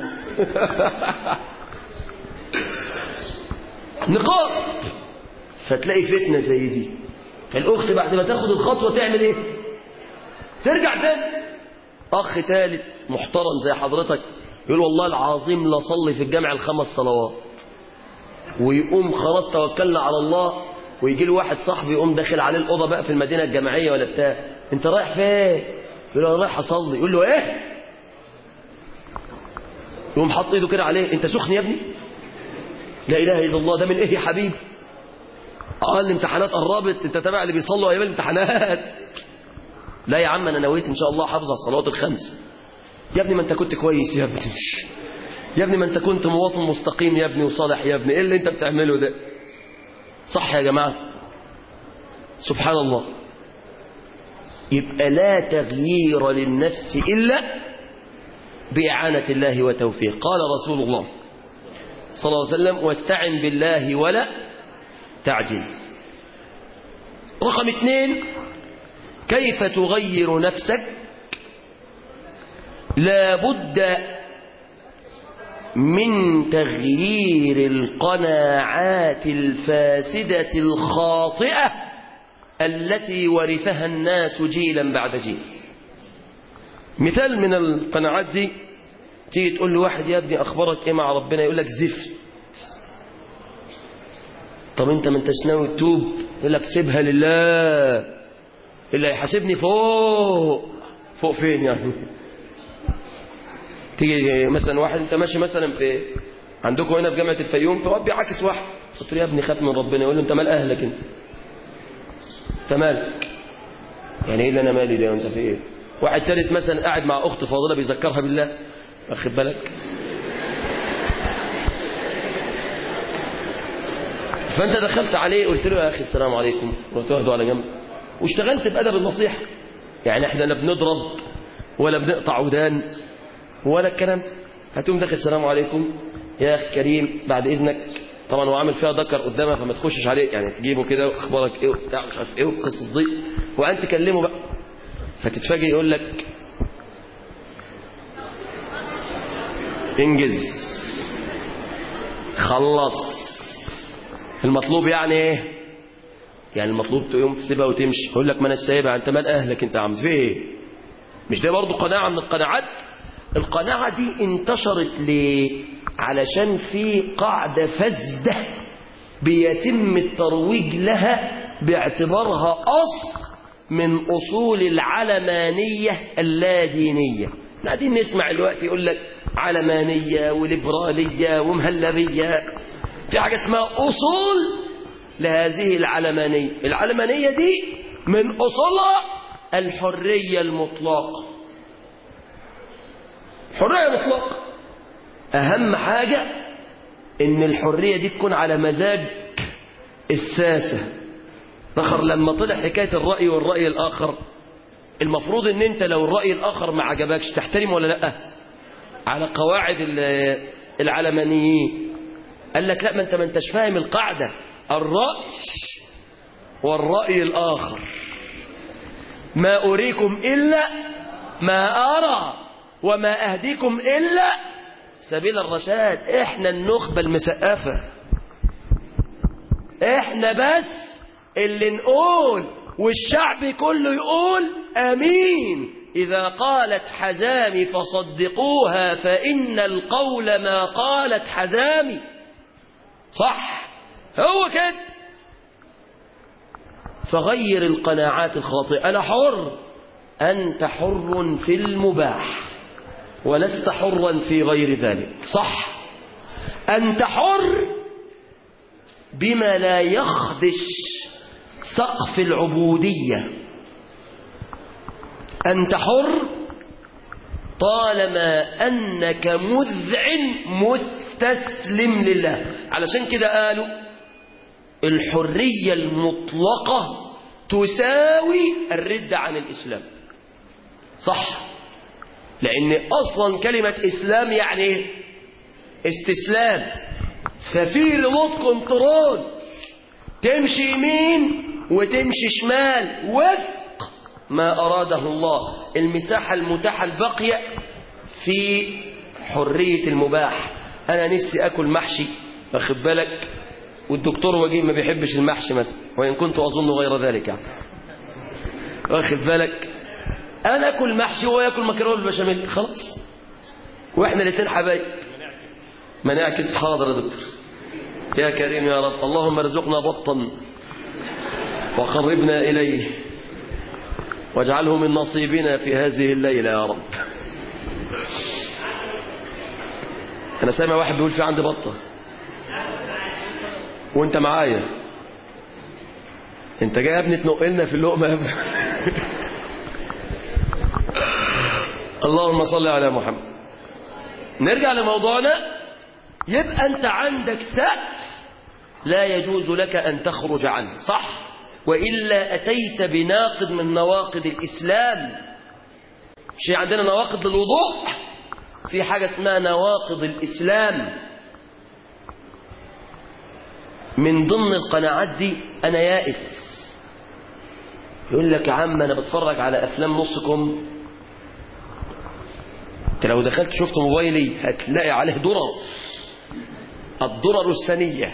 Speaker 5: نقاب فتلاقي فتنه زي دي فالاخت بعد ما تاخد الخطوه تعمل ايه ترجع تاني اخ ثالث محترم زي حضرتك يقول والله العظيم لا صلي في الجامع الخمس صلوات ويقوم خلاص توكلنا على الله ويجي له واحد صاحبي يقوم داخل عليه الاوضه بقى في المدينه الجامعيه ولا بتاع انت رايح فين يقول له انا رايح اصلي يقول له ايه يقوم حاطط ايده كده عليه انت سخن يا ابني لا اله الا الله ده من ايه يا حبيبي اه الامتحانات قربت انت تابع اللي بيصلوا ايام الامتحانات لا يا عم انا نويت ان شاء الله حافظ على الصلوات الخمس يا ابني ما انت كنت كويس يا ابني يا ابني ما انت كنت مواطن مستقيم يا ابني وصالح يا ابني ايه اللي انت بتعمله ده صح يا جماعة سبحان الله يبقى لا تغيير للنفس إلا بإعانة الله وتوفيق قال رسول الله صلى الله عليه وسلم واستعن بالله ولا تعجز رقم اثنين كيف تغير نفسك لا بد من تغيير القناعات الفاسدة الخاطئة التي ورثها الناس جيلا بعد جيل مثال من القناعات دي تيجي تقول لواحد يا ابني اخبارك ايه مع ربنا يقول لك زفت طب انت ما انتش ناوي تتوب يقول لك سيبها لله اللي هيحاسبني فوق فوق فين يعني تيجي مثلا واحد انت ماشي مثلا في عندكم هنا في جامعه الفيوم فواحد بيعاكس واحد قلت له يا ابني خاف من ربنا يقول له انت مال اهلك انت انت مالك يعني ايه اللي انا مالي ده وانت في ايه واحد تالت مثلا قاعد مع اخت فاضله بيذكرها بالله واخد بالك فانت دخلت عليه قلت له يا اخي السلام عليكم رحت واخده على جنب واشتغلت بادب النصيحه يعني احنا لا بنضرب ولا بنقطع ودان ولا الكلام ده هتقوم داخل السلام عليكم يا اخي كريم بعد اذنك طبعا هو عامل فيها ذكر قدامها فما تخشش عليه يعني تجيبه كده واخبارك ايه وبتاع مش عارف ايه وقصص دي وانت تكلمه بقى فتتفاجئ يقول لك انجز خلص المطلوب يعني ايه يعني المطلوب تقوم تسيبها وتمشي يقول لك ما انا سايبها انت مال اهلك انت عم في ايه مش ده برضه قناعه من القناعات القناعه دي انتشرت ليه علشان في قاعده فاسده بيتم الترويج لها باعتبارها اصل من اصول العلمانيه اللادينيه قاعدين نسمع الوقت يقول لك علمانيه وليبراليه ومهلبيه في حاجه اسمها اصول لهذه العلمانيه العلمانيه دي من اصولها الحريه المطلقه حريه مطلقه اهم حاجه ان الحريه دي تكون على مزاج الساسه اخر لما طلع حكايه الراي والراي الاخر المفروض ان انت لو الراي الاخر ما عجبكش تحترمه ولا لا على قواعد ال- العلمانيين قال لك لا ما انت ما انتش فاهم القاعده الراي والراي الاخر ما اريكم الا ما ارى وما اهديكم الا سبيل الرشاد احنا النخبه المسقفه احنا بس اللي نقول والشعب كله يقول امين اذا قالت حزامي فصدقوها فان القول ما قالت حزامي صح هو كده فغير القناعات الخاطئه انا حر انت حر في المباح ولست حرا في غير ذلك صح انت حر بما لا يخدش سقف العبودية أنت حر طالما أنك مذعن مستسلم لله علشان كده قالوا الحرية المطلقة تساوي الردة عن الإسلام صح لأن أصلا كلمة إسلام يعني إيه؟ استسلام ففي ريموت كنترول تمشي يمين وتمشي شمال وفق ما أراده الله المساحة المتاحة الباقية في حرية المباح أنا نفسي أكل محشي واخد بالك والدكتور وجيه ما بيحبش المحشي مثلا وإن كنت أظن غير ذلك يعني. واخد بالك أنا أكل محشي وهو ياكل مكرونة بالبشاميل خلاص وإحنا الاتنين حبايب ما نعكس حاضر يا دكتور يا كريم يا رب اللهم ارزقنا بطا وقربنا إليه واجعله من نصيبنا في هذه الليلة يا رب أنا سامع واحد بيقول في عندي بطة وانت معايا انت جاي يا ابني تنقلنا في اللقمة يا ابني اللهم صل على محمد نرجع لموضوعنا يبقى انت عندك سقف لا يجوز لك ان تخرج عنه صح والا اتيت بناقض من نواقض الاسلام شيء عندنا نواقض للوضوء في حاجه اسمها نواقض الاسلام من ضمن القناعات دي انا يائس يقول لك يا عم انا بتفرج على افلام نصكم انت لو دخلت شفت موبايلي هتلاقي عليه درر الدرر السنية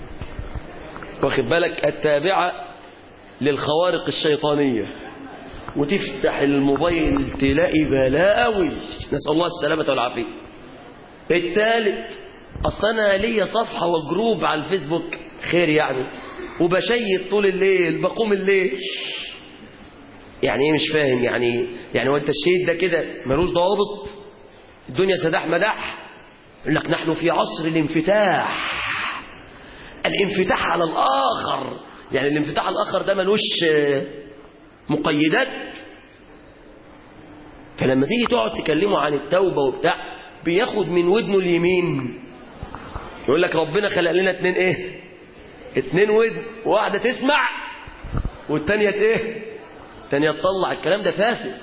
Speaker 5: واخد بالك التابعة للخوارق الشيطانية وتفتح الموبايل تلاقي بلاوي نسأل الله السلامة والعافية الثالث أصل أنا ليا صفحة وجروب على الفيسبوك خير يعني وبشيط طول الليل بقوم الليل يعني ايه مش فاهم يعني يعني هو انت الشيء ده كده ملوش ضوابط الدنيا سداح مداح يقول لك نحن في عصر الانفتاح الانفتاح على الآخر يعني الانفتاح على الآخر ده ملوش آه، مقيدات فلما تيجي تقعد تكلمه عن التوبة وبتاع بياخد من ودنه اليمين يقول لك ربنا خلق لنا اتنين ايه اتنين ودن واحدة تسمع والتانية ايه التانية تطلع الكلام ده فاسد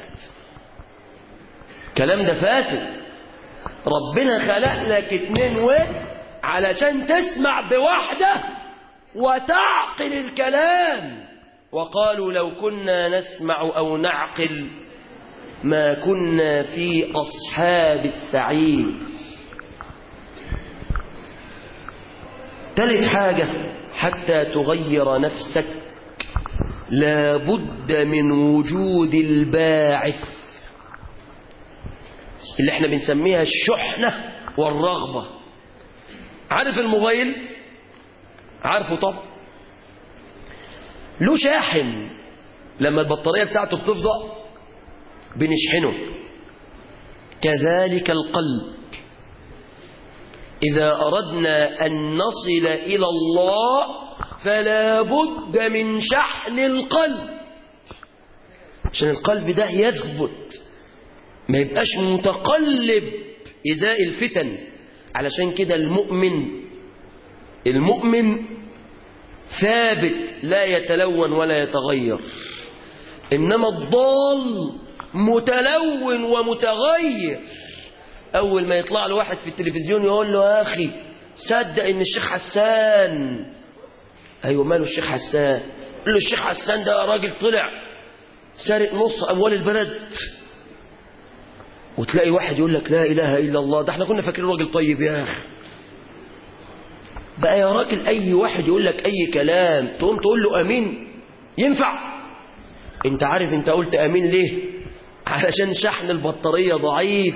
Speaker 5: الكلام ده فاسد ربنا خلق لك اتنين ودن علشان تسمع بواحدة وتعقل الكلام وقالوا لو كنا نسمع أو نعقل ما كنا في أصحاب السعير تالت حاجة حتى تغير نفسك لابد من وجود الباعث اللي احنا بنسميها الشحنة والرغبة عارف الموبايل عارفه طبعا له شاحن لما البطارية بتاعته بتفضى بنشحنه كذلك القلب إذا أردنا أن نصل إلى الله فلا بد من شحن القلب عشان القلب ده يثبت ما يبقاش متقلب إزاء الفتن علشان كده المؤمن المؤمن ثابت لا يتلون ولا يتغير إنما الضال متلون ومتغير أول ما يطلع له واحد في التلفزيون يقول له يا أخي صدق إن الشيخ حسان أيوة ماله الشيخ حسان قال له الشيخ حسان ده راجل طلع سارق نص أموال البلد وتلاقي واحد يقول لك لا إله إلا الله ده احنا كنا فاكرين راجل طيب يا أخي بقى يا راجل أي واحد يقول لك أي كلام تقوم تقول له أمين ينفع انت عارف انت قلت أمين ليه علشان شحن البطارية ضعيف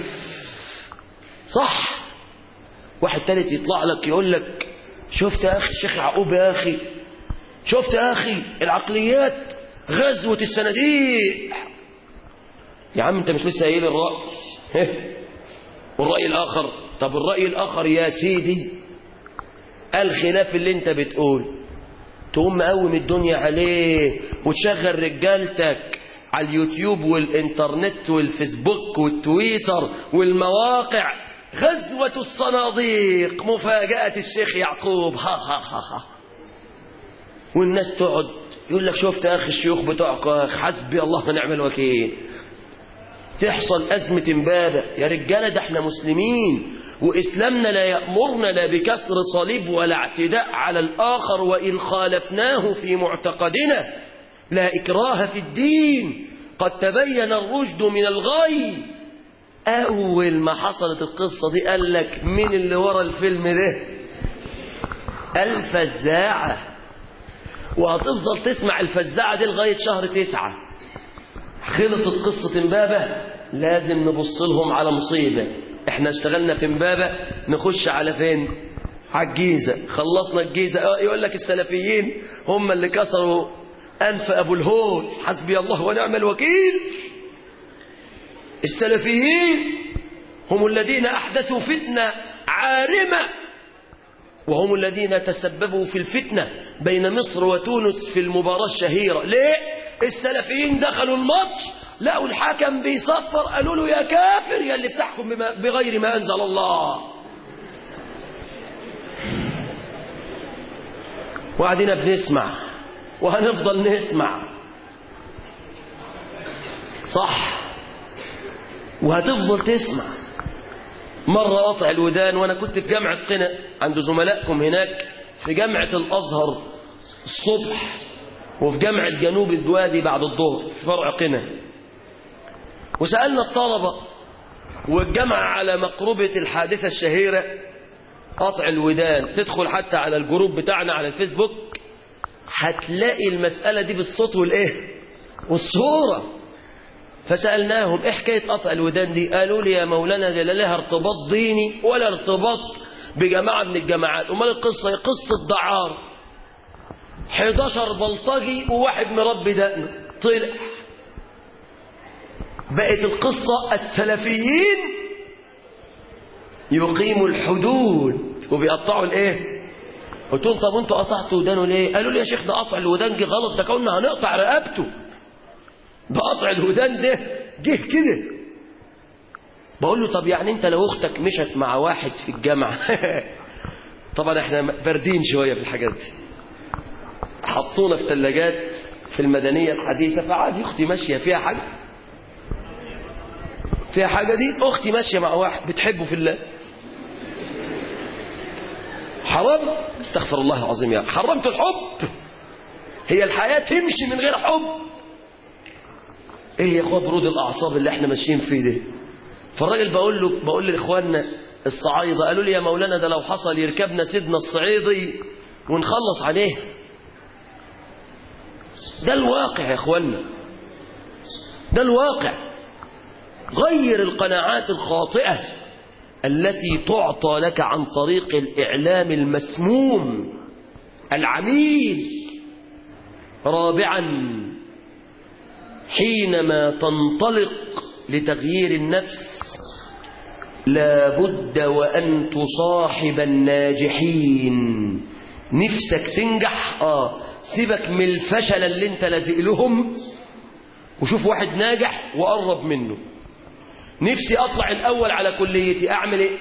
Speaker 5: صح واحد تالت يطلع لك يقول لك شفت يا أخي الشيخ يعقوب يا أخي شفت يا أخي العقليات غزوة الصناديق يا عم انت مش لسه قايل الرأي هه. والرأي الآخر طب الرأي الآخر يا سيدي الخلاف اللي انت بتقول تقوم مقوم الدنيا عليه وتشغل رجالتك على اليوتيوب والإنترنت والفيسبوك والتويتر والمواقع غزوة الصناديق مفاجأة الشيخ يعقوب ها ها ها ها والناس تقعد يقول لك شفت يا أخي الشيوخ بتوعك يا أخي حسبي الله ونعم الوكيل تحصل أزمة امبابة يا رجالة ده احنا مسلمين وإسلامنا لا يأمرنا لا بكسر صليب ولا اعتداء على الآخر وإن خالفناه في معتقدنا لا إكراه في الدين قد تبين الرشد من الغي أول ما حصلت القصة دي قال لك مين اللي ورا الفيلم ده الفزاعة وهتفضل تسمع الفزاعة دي لغاية شهر تسعة خلصت قصة امبابة لازم نبص لهم على مصيبة احنا اشتغلنا في امبابة نخش على فين على الجيزة خلصنا الجيزة اه يقول لك السلفيين هم اللي كسروا أنف أبو الهول حسبي الله ونعم الوكيل السلفيين هم الذين أحدثوا فتنة عارمة وهم الذين تسببوا في الفتنة بين مصر وتونس في المباراة الشهيرة ليه؟ السلفيين دخلوا الماتش لقوا الحكم بيصفر قالوا له يا كافر يا اللي بتحكم بما بغير ما أنزل الله وقعدنا بنسمع وهنفضل نسمع صح وهتفضل تسمع مرة قطع الودان وأنا كنت في جامعة قنا عند زملائكم هناك في جامعة الأزهر الصبح وفي جامعة جنوب الوادي بعد الظهر في فرع قنا وسألنا الطلبة والجامعة على مقربة الحادثة الشهيرة قطع الودان تدخل حتى على الجروب بتاعنا على الفيسبوك هتلاقي المسألة دي بالصوت والإيه والصورة فسألناهم ايه حكاية قطع الودان دي قالوا لي يا مولانا دي لا لها ارتباط ديني ولا ارتباط بجماعة من الجماعات امال القصة هي قصة دعارة 11 بلطجي وواحد مربي دقنه طلع بقت القصة السلفيين يقيموا الحدود وبيقطعوا الايه قلت لهم طب انتوا قطعتوا ودانه ليه قالوا لي يا شيخ ده قطع الودان جه غلط ده كنا هنقطع رقبته ده قطع الودان ده جه كده بقول له طب يعني انت لو اختك مشت مع واحد في الجامعه طبعا احنا باردين شويه في الحاجات دي حطونا في ثلاجات في المدنيه الحديثه فعادي اختي ماشيه فيها حاجه فيها حاجه دي اختي ماشيه مع واحد بتحبه في الله حرام استغفر الله العظيم يا حرمت الحب هي الحياه تمشي من غير حب ايه يا اخويا برود الاعصاب اللي احنا ماشيين فيه ده فالراجل بقول له بقول لاخواننا الصعايده قالوا لي يا مولانا ده لو حصل يركبنا سيدنا الصعيدي ونخلص عليه ده الواقع يا اخوانا ده الواقع غير القناعات الخاطئه التي تعطى لك عن طريق الاعلام المسموم العميل رابعا حينما تنطلق لتغيير النفس لا بد وأن تصاحب الناجحين نفسك تنجح آه سيبك من الفشل اللي انت لازق لهم وشوف واحد ناجح وقرب منه نفسي اطلع الاول على كليتي اعمل ايه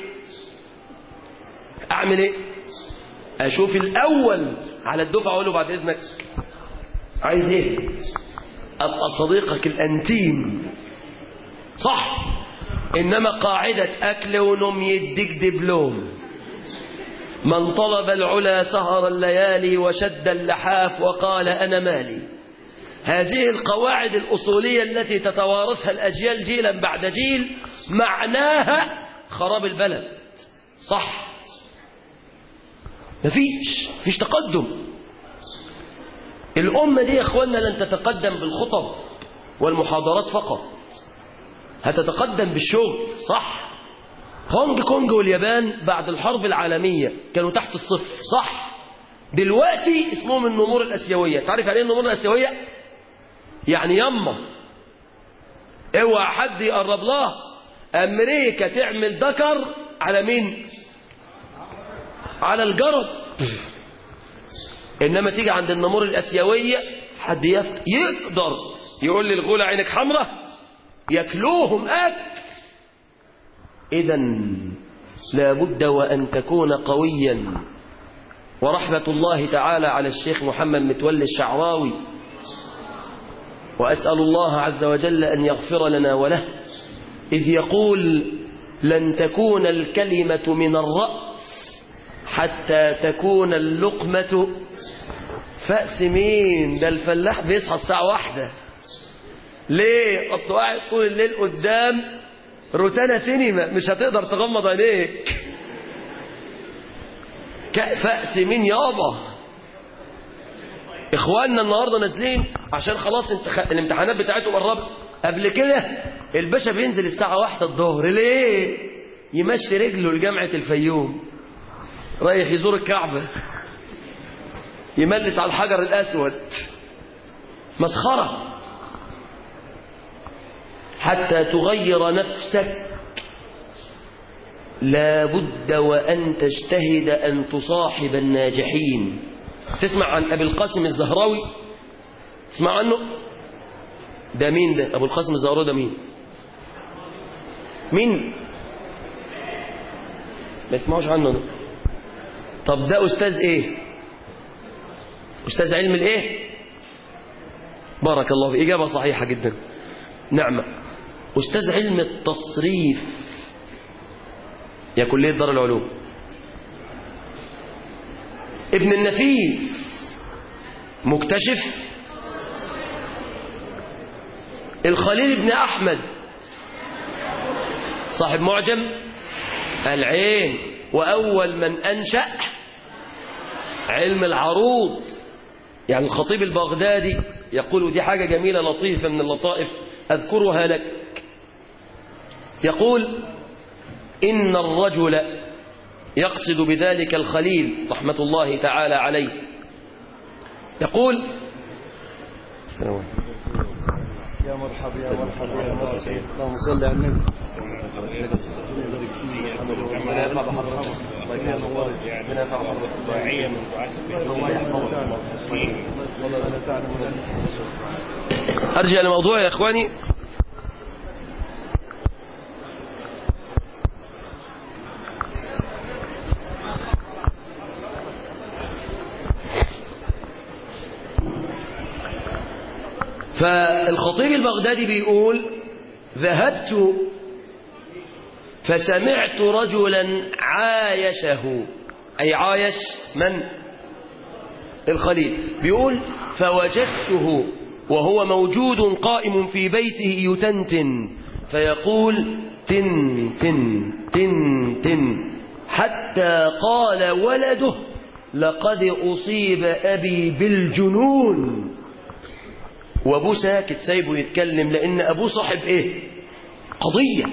Speaker 5: اعمل ايه اشوف الاول على الدفعه اقول له بعد اذنك عايز ايه ابقى صديقك الانتيم صح انما قاعده اكل ونوم يديك دبلوم من طلب العلا سهر الليالي وشد اللحاف وقال انا مالي هذه القواعد الاصوليه التي تتوارثها الاجيال جيلا بعد جيل معناها خراب البلد صح مفيش مفيش تقدم الأمة دي يا إخواننا لن تتقدم بالخطب والمحاضرات فقط هتتقدم بالشغل صح هونج كونج واليابان بعد الحرب العالمية كانوا تحت الصفر صح دلوقتي اسمهم النمور الأسيوية تعرف يعني ايه النمور الأسيوية يعني يما اوعى حد يقرب لها أمريكا تعمل ذكر على مين على الجرب إنما تيجي عند النمور الأسيوية حد يفت... يقدر يقول لي الغولة عينك حمراء يكلوهم أكل إذا لابد وأن تكون قويا ورحمة الله تعالى على الشيخ محمد متولي الشعراوي وأسأل الله عز وجل أن يغفر لنا وله إذ يقول لن تكون الكلمة من الرأس حتى تكون اللقمة فأس مين ده الفلاح بيصحى الساعة واحدة ليه أصله قاعد طول الليل قدام روتانا سينما مش هتقدر تغمض عينيك فأس مين يابا إخواننا النهاردة نازلين عشان خلاص انتخ... الامتحانات بتاعتهم قربت قبل كده الباشا بينزل الساعة واحدة الظهر ليه يمشي رجله لجامعة الفيوم رايح يزور الكعبة يملس على الحجر الأسود مسخرة حتى تغير نفسك لا بد وأن تجتهد أن تصاحب الناجحين تسمع عن أبي القاسم الزهراوي تسمع عنه ده مين ده أبو القاسم الزهراوي ده مين مين ما يسمعوش عنه ده طب ده أستاذ إيه أستاذ علم الإيه بارك الله في إجابة صحيحة جدا نعمة أستاذ علم التصريف يا كلية دار العلوم ابن النفيس مكتشف الخليل بن أحمد صاحب معجم العين وأول من أنشأ علم العروض يعني الخطيب البغدادي يقول دي حاجة جميلة لطيفة من اللطائف أذكرها لك يقول إن الرجل يقصد بذلك الخليل رحمة الله تعالى عليه يقول
Speaker 6: يا مرحبا يا مرحبا يا مرحبا اللهم صل على النبي
Speaker 5: أرجع لموضوع يا إخواني فالخطيب البغدادي بيقول ذهبت فسمعت رجلا عايشه أي عايش من الخليل بيقول فوجدته وهو موجود قائم في بيته يتنتن فيقول تن تن تن تن حتى قال ولده لقد أصيب أبي بالجنون وابوه ساكت سايبه يتكلم لان ابوه صاحب ايه قضية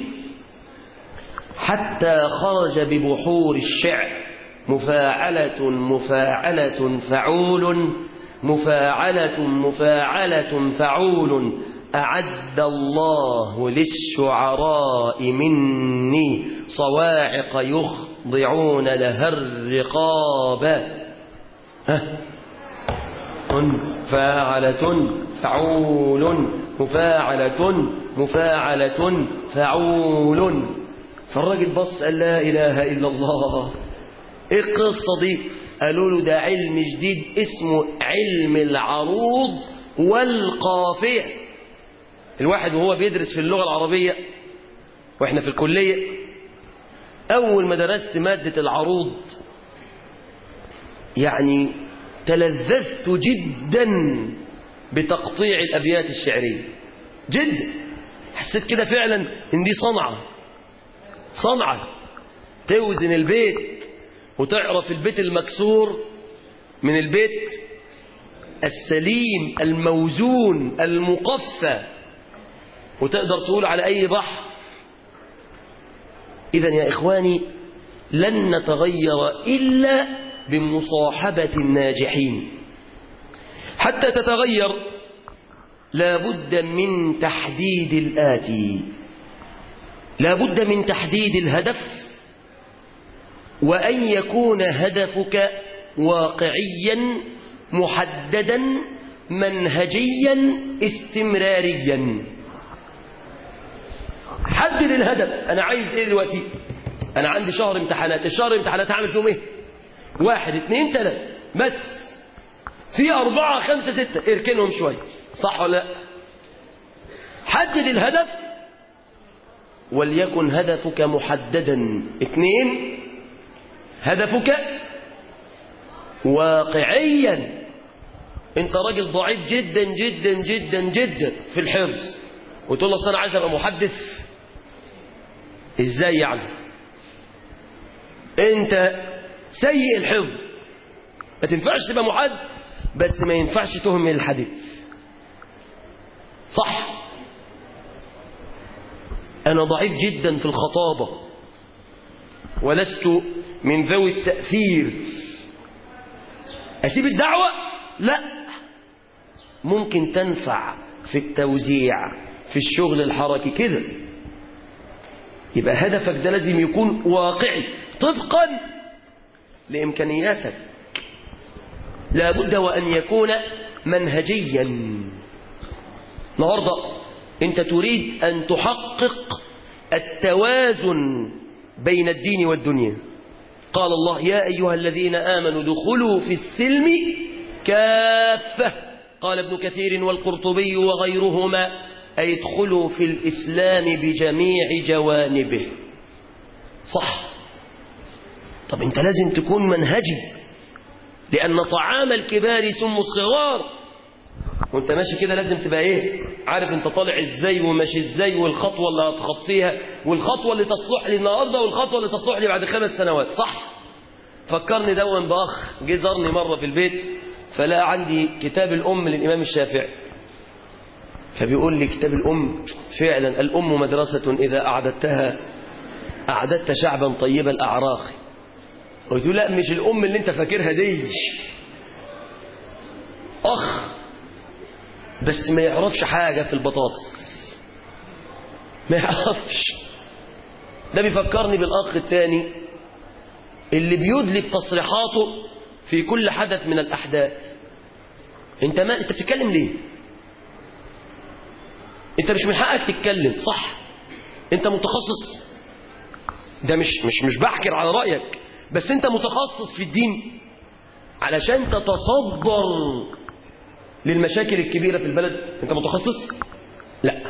Speaker 5: حتى خرج ببحور الشعر مفاعلة مفاعلة فعول مفاعلة مفاعلة فعول أعد الله للشعراء مني صواعق يخضعون لها الرقاب ها فاعلة فعول مفاعلة مفاعلة فعول فالراجل بص قال لا إله إلا الله إيه القصة دي قالوا له ده علم جديد اسمه علم العروض والقافية الواحد وهو بيدرس في اللغة العربية وإحنا في الكلية أول ما درست مادة العروض يعني تلذذت جدا بتقطيع الأبيات الشعرية جدا حسيت كده فعلا ان دي صنعة صنعة توزن البيت وتعرف البيت المكسور من البيت السليم الموزون المقفى وتقدر تقول على أي بحر إذا يا إخواني لن نتغير إلا بمصاحبة الناجحين حتى تتغير لا بد من تحديد الآتي لا بد من تحديد الهدف وأن يكون هدفك واقعيا محددا منهجيا استمراريا حدد الهدف أنا عايز إيه دلوقتي أنا عندي شهر امتحانات الشهر امتحانات هعمل فيهم إيه واحد اثنين ثلاثة بس في أربعة خمسة ستة اركنهم شوية صح ولا لا حدد الهدف وليكن هدفك محددا اثنين هدفك واقعيا انت راجل ضعيف جدا جدا جدا جدا في الحفظ وتقول له انا عايز ابقى محدث ازاي يعني انت سيء الحفظ ما تنفعش تبقى محدث بس ما ينفعش تهمل الحديث صح أنا ضعيف جدا في الخطابة ولست من ذوي التأثير أسيب الدعوة لا ممكن تنفع في التوزيع في الشغل الحركي كده يبقى هدفك ده لازم يكون واقعي طبقا لإمكانياتك لا بد وأن يكون منهجيا النهاردة أنت تريد أن تحقق التوازن بين الدين والدنيا قال الله يا أيها الذين آمنوا دخلوا في السلم كافة قال ابن كثير والقرطبي وغيرهما أي ادخلوا في الإسلام بجميع جوانبه صح طب أنت لازم تكون منهجي لأن طعام الكبار سم الصغار وانت ماشي كده لازم تبقى ايه عارف انت طالع ازاي وماشي ازاي والخطوة اللي هتخطيها والخطوة اللي تصلح لي النهاردة والخطوة اللي تصلح لي بعد خمس سنوات صح فكرني دون باخ جه زارني مرة في البيت فلا عندي كتاب الأم للإمام الشافعي فبيقول لي كتاب الأم فعلا الأم مدرسة إذا أعددتها أعددت شعبا طيب الأعراق قلت له لا مش الأم اللي أنت فاكرها دي أخ بس ما يعرفش حاجة في البطاطس ما يعرفش ده بيفكرني بالأخ الثاني اللي بيدلي بتصريحاته في كل حدث من الأحداث انت ما انت بتتكلم ليه انت مش من حقك تتكلم صح انت متخصص ده مش مش مش بحكر على رأيك بس انت متخصص في الدين علشان تتصدر للمشاكل الكبيرة في البلد انت متخصص لا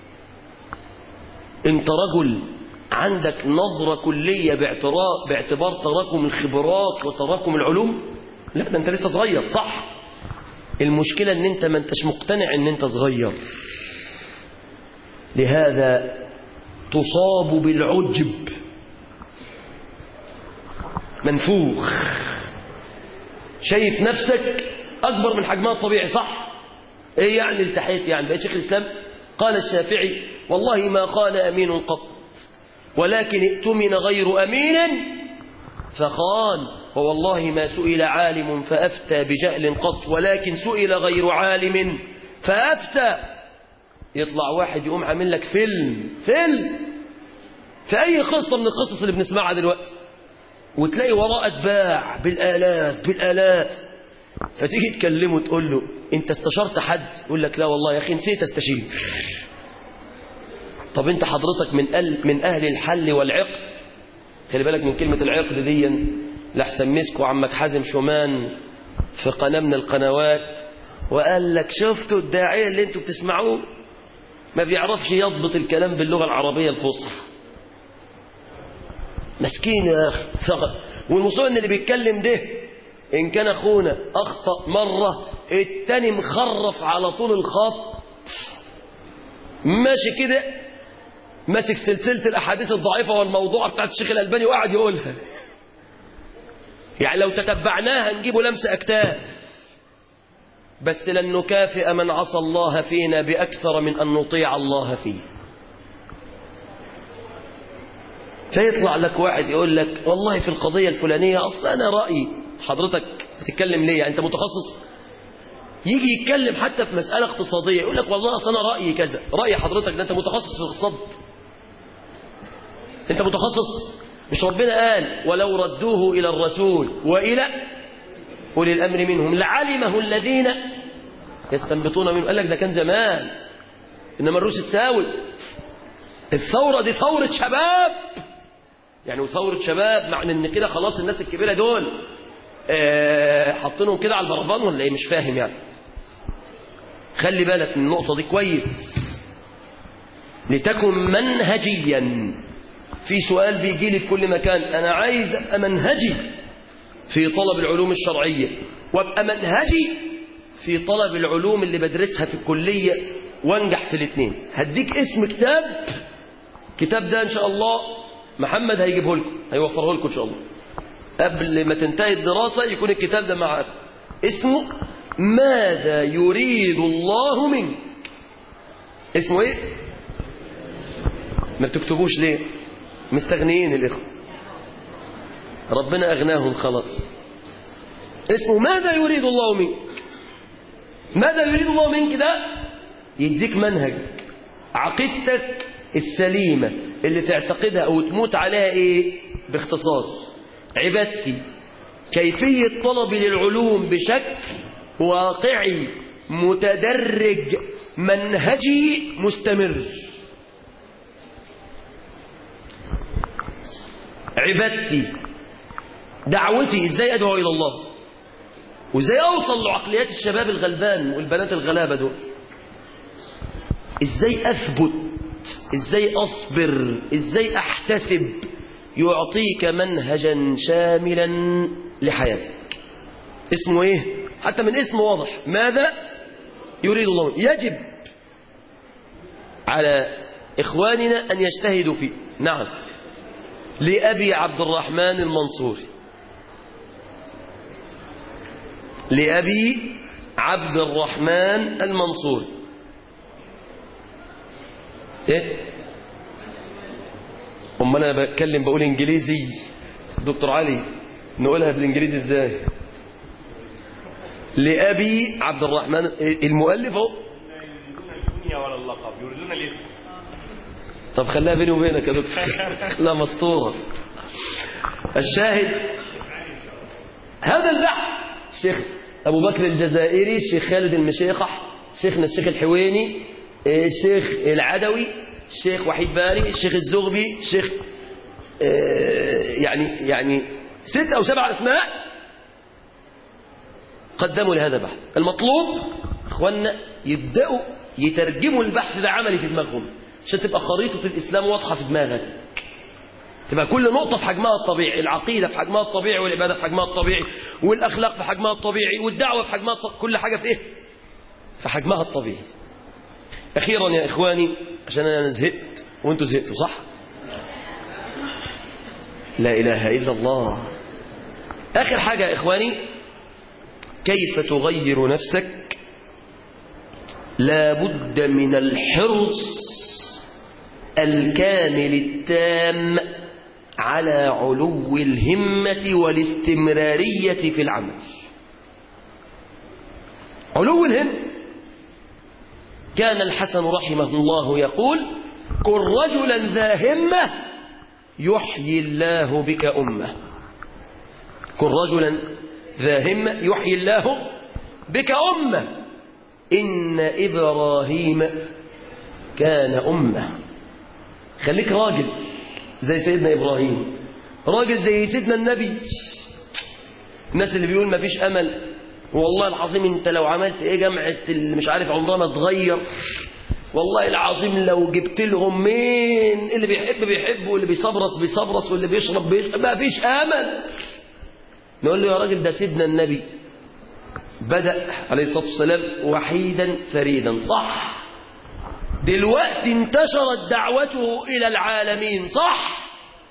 Speaker 5: انت رجل عندك نظرة كلية باعتراف باعتبار تراكم الخبرات وتراكم العلوم لا ده انت لسه صغير صح المشكلة ان انت ما انتش مقتنع ان انت صغير لهذا تصاب بالعجب منفوخ شايف نفسك اكبر من حجمها الطبيعي صح ايه يعني التحيت يعني بقيت شيخ الاسلام قال الشافعي والله ما خان امين قط ولكن ائتمن غير امين فخان ووالله ما سئل عالم فافتى بجهل قط ولكن سئل غير عالم فافتى يطلع واحد يقوم عامل لك فيلم فيلم في اي قصه من القصص اللي بنسمعها دلوقتي وتلاقي وراه اتباع بالالاف بالالاف فتيجي تكلمه تقول له انت استشرت حد يقول لك لا والله يا اخي نسيت استشير طب انت حضرتك من أهل من اهل الحل والعقد خلي بالك من كلمه العقد دي لحسن مسكوا عمك حازم شومان في قناه من القنوات وقال لك شفتوا الداعيه اللي انتوا بتسمعوه ما بيعرفش يضبط الكلام باللغه العربيه الفصحى مسكين يا اخي والمصيبه ان اللي بيتكلم ده ان كان اخونا اخطا مره التاني مخرف على طول الخط ماشي كده ماسك سلسله الاحاديث الضعيفه والموضوعه بتاعت الشيخ الالباني وقاعد يقولها يعني لو تتبعناها نجيبه لمس اكتاف بس لن نكافئ من عصى الله فينا باكثر من ان نطيع الله فيه فيطلع لك واحد يقول لك والله في القضية الفلانية أصلا أنا رأيي حضرتك بتتكلم ليه يعني أنت متخصص يجي يتكلم حتى في مسألة اقتصادية يقول لك والله أصلا أنا رأيي كذا رأي حضرتك ده أنت متخصص في الاقتصاد أنت متخصص مش ربنا قال ولو ردوه إلى الرسول وإلى أولي الأمر منهم لعلمه الذين يستنبطون منه قال لك ده كان زمان إنما الروس تساوي الثورة دي ثورة شباب يعني ثورة شباب معنى ان كده خلاص الناس الكبيرة دول آه حاطينهم كده على البربان ولا ايه مش فاهم يعني خلي بالك من النقطة دي كويس لتكن منهجيا في سؤال بيجي لي في كل مكان انا عايز ابقى منهجي في طلب العلوم الشرعية وابقى منهجي في طلب العلوم اللي بدرسها في الكلية وانجح في الاثنين هديك اسم كتاب كتاب ده ان شاء الله محمد هيجيبه لكم هيوفره لكم ان شاء الله قبل ما تنتهي الدراسة يكون الكتاب ده معاك اسمه ماذا يريد الله منك اسمه ايه ما بتكتبوش ليه مستغنيين الاخوة ربنا اغناهم خلاص اسمه ماذا يريد الله منك ماذا يريد الله منك ده يديك منهج عقيدتك السليمة اللي تعتقدها أو تموت عليها إيه باختصار عبادتي كيفية طلبي للعلوم بشكل واقعي متدرج منهجي مستمر عبادتي دعوتي ازاي ادعو الى الله وازاي اوصل لعقليات الشباب الغلبان والبنات الغلابه دول ازاي اثبت ازاي اصبر ازاي احتسب يعطيك منهجا شاملا لحياتك اسمه ايه حتى من اسمه واضح ماذا يريد الله يجب على اخواننا ان يجتهدوا فيه نعم لابي عبد الرحمن المنصوري لابي عبد الرحمن المنصوري ايه امال انا بتكلم بقول انجليزي دكتور علي نقولها بالانجليزي ازاي لابي عبد الرحمن المؤلف اهو
Speaker 3: الدنيا ولا اللقب يريدون الاسم
Speaker 5: طب خليها بيني وبينك يا دكتور خليها مسطوره الشاهد هذا البحث الشيخ ابو بكر الجزائري الشيخ خالد المشيخح شيخنا الشيخ الحويني الشيخ العدوي الشيخ وحيد باري الشيخ الزغبي الشيخ آه، يعني يعني ست او سبع اسماء قدموا لهذا البحث المطلوب اخواننا يبداوا يترجموا البحث ده عملي في دماغهم عشان تبقى خريطه الاسلام واضحه في دماغك تبقى كل نقطة في حجمها الطبيعي العقيدة في حجمها الطبيعي والعبادة في حجمها الطبيعي والأخلاق في حجمها الطبيعي والدعوة في حجمها الطبيعي كل حاجة في إيه؟ في حجمها الطبيعي أخيرا يا إخواني عشان أنا زهقت وأنتوا زهقتوا صح؟ لا إله إلا الله آخر حاجة يا إخواني كيف تغير نفسك لا بد من الحرص الكامل التام على علو الهمة والاستمرارية في العمل علو الهمة كان الحسن رحمه الله يقول كن رجلا ذا همة يحيي الله بك أمة كن رجلا ذا همة يحيي الله بك أمة إن إبراهيم كان أمة خليك راجل زي سيدنا إبراهيم راجل زي سيدنا النبي الناس اللي بيقول ما فيش أمل والله العظيم انت لو عملت ايه جامعة اللي مش عارف عمرها ما تغير والله العظيم لو جبت لهم مين اللي بيحب بيحب واللي بيصبرص بيصبرص واللي بيشرب بيشرب ما فيش امل نقول له يا راجل ده سيدنا النبي بدأ عليه الصلاة والسلام وحيدا فريدا صح دلوقتي انتشرت دعوته إلى العالمين صح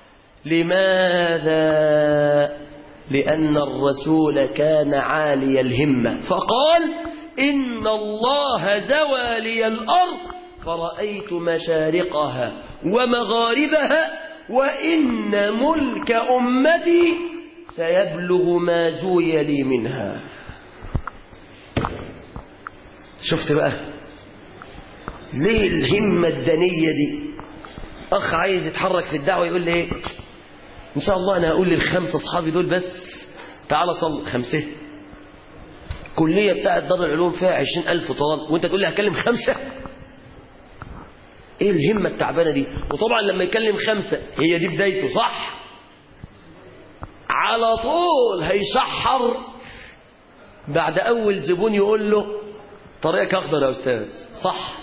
Speaker 5: لماذا لأن الرسول كان عالي الهمة فقال إن الله زوى لي الأرض فرأيت مشارقها ومغاربها وإن ملك أمتي سيبلغ ما زوي لي منها شفت بقى ليه الهمة الدنية دي أخ عايز يتحرك في الدعوة يقول لي إيه إن شاء الله أنا هقول للخمسة أصحابي دول بس تعالى صل خمسة كلية بتاعت دار العلوم فيها عشرين ألف طالب وأنت تقول لي هكلم خمسة إيه الهمة التعبانة دي وطبعا لما يكلم خمسة هي دي بدايته صح على طول هيشحر بعد أول زبون يقول له طريقك أخضر يا أستاذ صح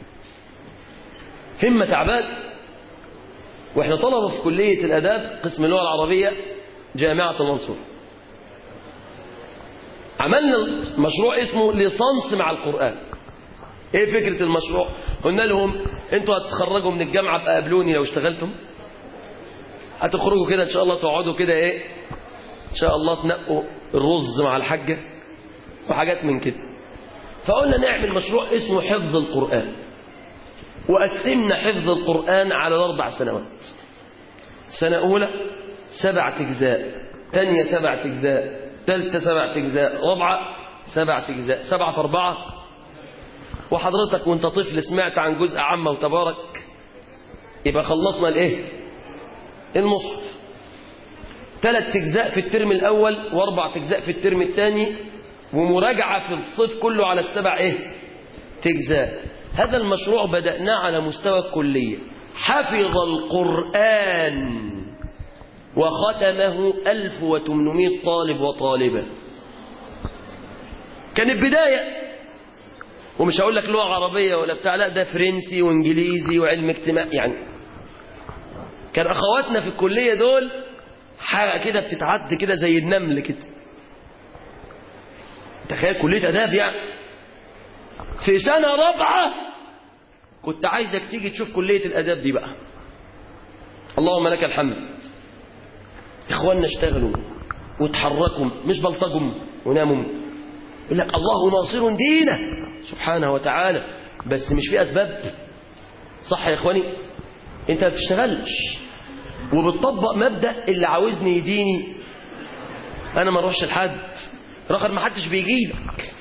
Speaker 5: همة تعبان واحنا طلبة في كلية الأداب قسم اللغة العربية جامعة المنصور عملنا مشروع اسمه ليسانس مع القرآن ايه فكرة المشروع قلنا لهم انتوا هتتخرجوا من الجامعة بقى قابلوني لو اشتغلتم هتخرجوا كده ان شاء الله تقعدوا كده ايه ان شاء الله تنقوا الرز مع الحاجة وحاجات من كده فقلنا نعمل مشروع اسمه حفظ القرآن وقسمنا حفظ القرآن على أربع سنوات سنة أولى سبعة أجزاء ثانية سبعة أجزاء ثالثة سبعة أجزاء رابعة سبعة أجزاء سبعة في أربعة وحضرتك وانت طفل سمعت عن جزء عامة وتبارك يبقى خلصنا الايه المصحف ثلاث أجزاء في الترم الأول وأربع أجزاء في الترم الثاني ومراجعة في الصيف كله على السبع ايه أجزاء هذا المشروع بدأناه على مستوى الكلية حفظ القرآن وختمه 1800 طالب وطالبة كانت بداية ومش هقول لك لغة عربية ولا بتاع لا ده فرنسي وانجليزي وعلم اجتماع يعني كان اخواتنا في الكلية دول حاجة كده بتتعد كده زي النمل كده تخيل كلية اداب يعني في سنة رابعة كنت عايزك تيجي تشوف كلية الاداب دي بقى اللهم لك الحمد اخواننا اشتغلوا وتحركوا مش بلطجوا وناموا يقول لك الله ناصر دينه سبحانه وتعالى بس مش في أسباب صح يا إخواني أنت ما بتشتغلش وبتطبق مبدأ اللي عاوزني يديني أنا ما اروحش لحد رغم ما حدش بيجي لك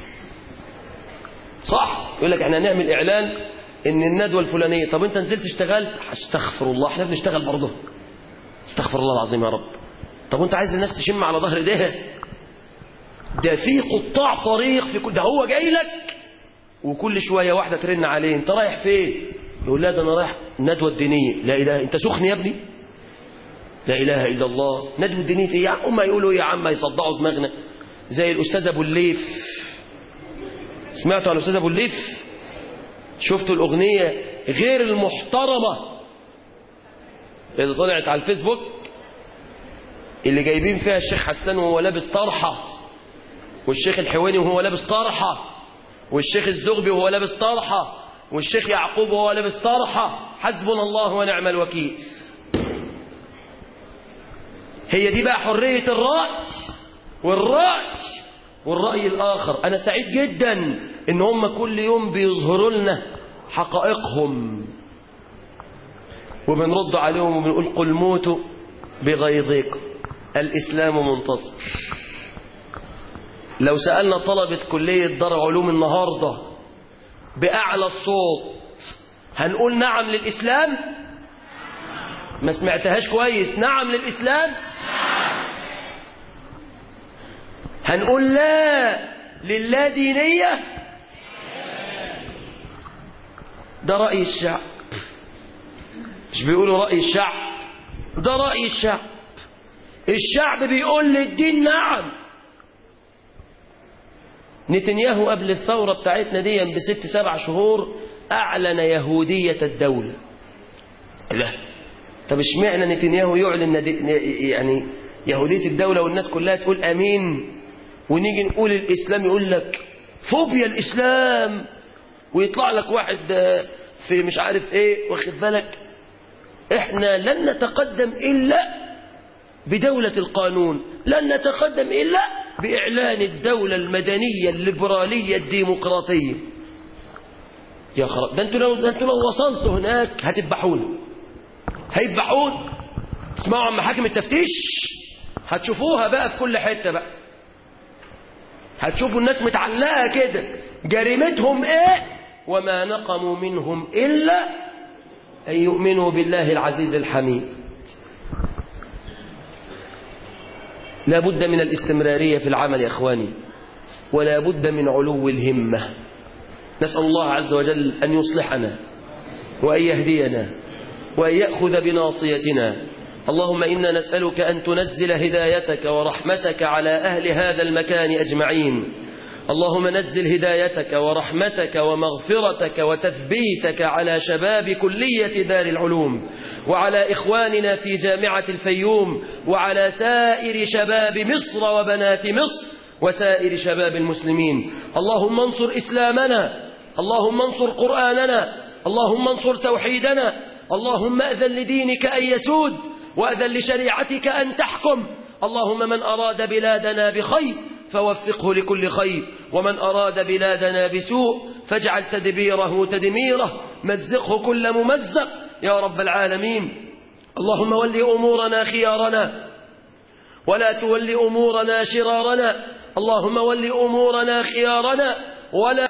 Speaker 5: صح يقول لك احنا هنعمل إعلان إن الندوة الفلانية طب أنت نزلت اشتغلت استغفر الله احنا بنشتغل برضه استغفر الله العظيم يا رب طب وانت عايز الناس تشم على ظهر ايديها ده في قطاع طريق في كل ده هو جاي لك وكل شويه واحده ترن عليه انت رايح فين يقول لا ده انا رايح الندوه الدينيه لا اله انت سخن يا ابني لا اله الا الله ندوه دينيه ايه يا عم ما يقولوا يا عم يصدعوا دماغنا زي الاستاذ ابو الليف سمعتوا عن الاستاذ ابو الليف شفتوا الاغنيه غير المحترمه اللي طلعت على الفيسبوك اللي جايبين فيها الشيخ حسان وهو لابس طرحة والشيخ الحويني وهو لابس طرحة والشيخ الزغبي وهو لابس طرحة والشيخ يعقوب وهو لابس طرحة حسبنا الله ونعم الوكيل هي دي بقى حرية الرأي والرأي والرأي الآخر أنا سعيد جدا إن هم كل يوم بيظهروا لنا حقائقهم وبنرد عليهم وبنقول قل موتوا بغيظكم الإسلام منتصر لو سألنا طلبة كلية دار علوم النهاردة بأعلى الصوت هنقول نعم للإسلام ما سمعتهاش كويس نعم للإسلام هنقول لا لله دينية ده رأي الشعب مش بيقولوا رأي الشعب ده رأي الشعب الشعب بيقول للدين نعم نتنياهو قبل الثورة بتاعتنا دي بست سبع شهور أعلن يهودية الدولة لا طب اشمعنى نتنياهو يعلن يعني يهودية الدولة والناس كلها تقول أمين ونيجي نقول الإسلام يقول لك فوبيا الإسلام ويطلع لك واحد في مش عارف ايه واخد بالك احنا لن نتقدم إلا بدولة القانون لن نتقدم إلا بإعلان الدولة المدنية الليبرالية الديمقراطية يا خراب ده انتوا لو, ده انتوا لو وصلتوا هناك هتذبحونا هيذبحون تسمعوا عن محاكم التفتيش هتشوفوها بقى في كل حتة بقى هتشوفوا الناس متعلقة كده جريمتهم ايه وما نقموا منهم إلا أن يؤمنوا بالله العزيز الحميد لا بد من الاستمرارية في العمل يا إخواني ولا بد من علو الهمة نسأل الله عز وجل أن يصلحنا وأن يهدينا وأن يأخذ بناصيتنا اللهم إنا نسألك أن تنزل هدايتك ورحمتك على أهل هذا المكان أجمعين اللهم نزل هدايتك ورحمتك ومغفرتك وتثبيتك على شباب كلية دار العلوم وعلى إخواننا في جامعة الفيوم وعلى سائر شباب مصر وبنات مصر وسائر شباب المسلمين اللهم انصر إسلامنا اللهم انصر قرآننا اللهم انصر توحيدنا اللهم أذن لدينك أن يسود وأذن لشريعتك أن تحكم اللهم من أراد بلادنا بخير فوفقه لكل خير ومن أراد بلادنا بسوء فاجعل تدبيره تدميره مزقه كل ممزق يا رب العالمين اللهم ول أمورنا خيارنا ولا تول أمورنا شرارنا اللهم ول أمورنا خيارنا ولا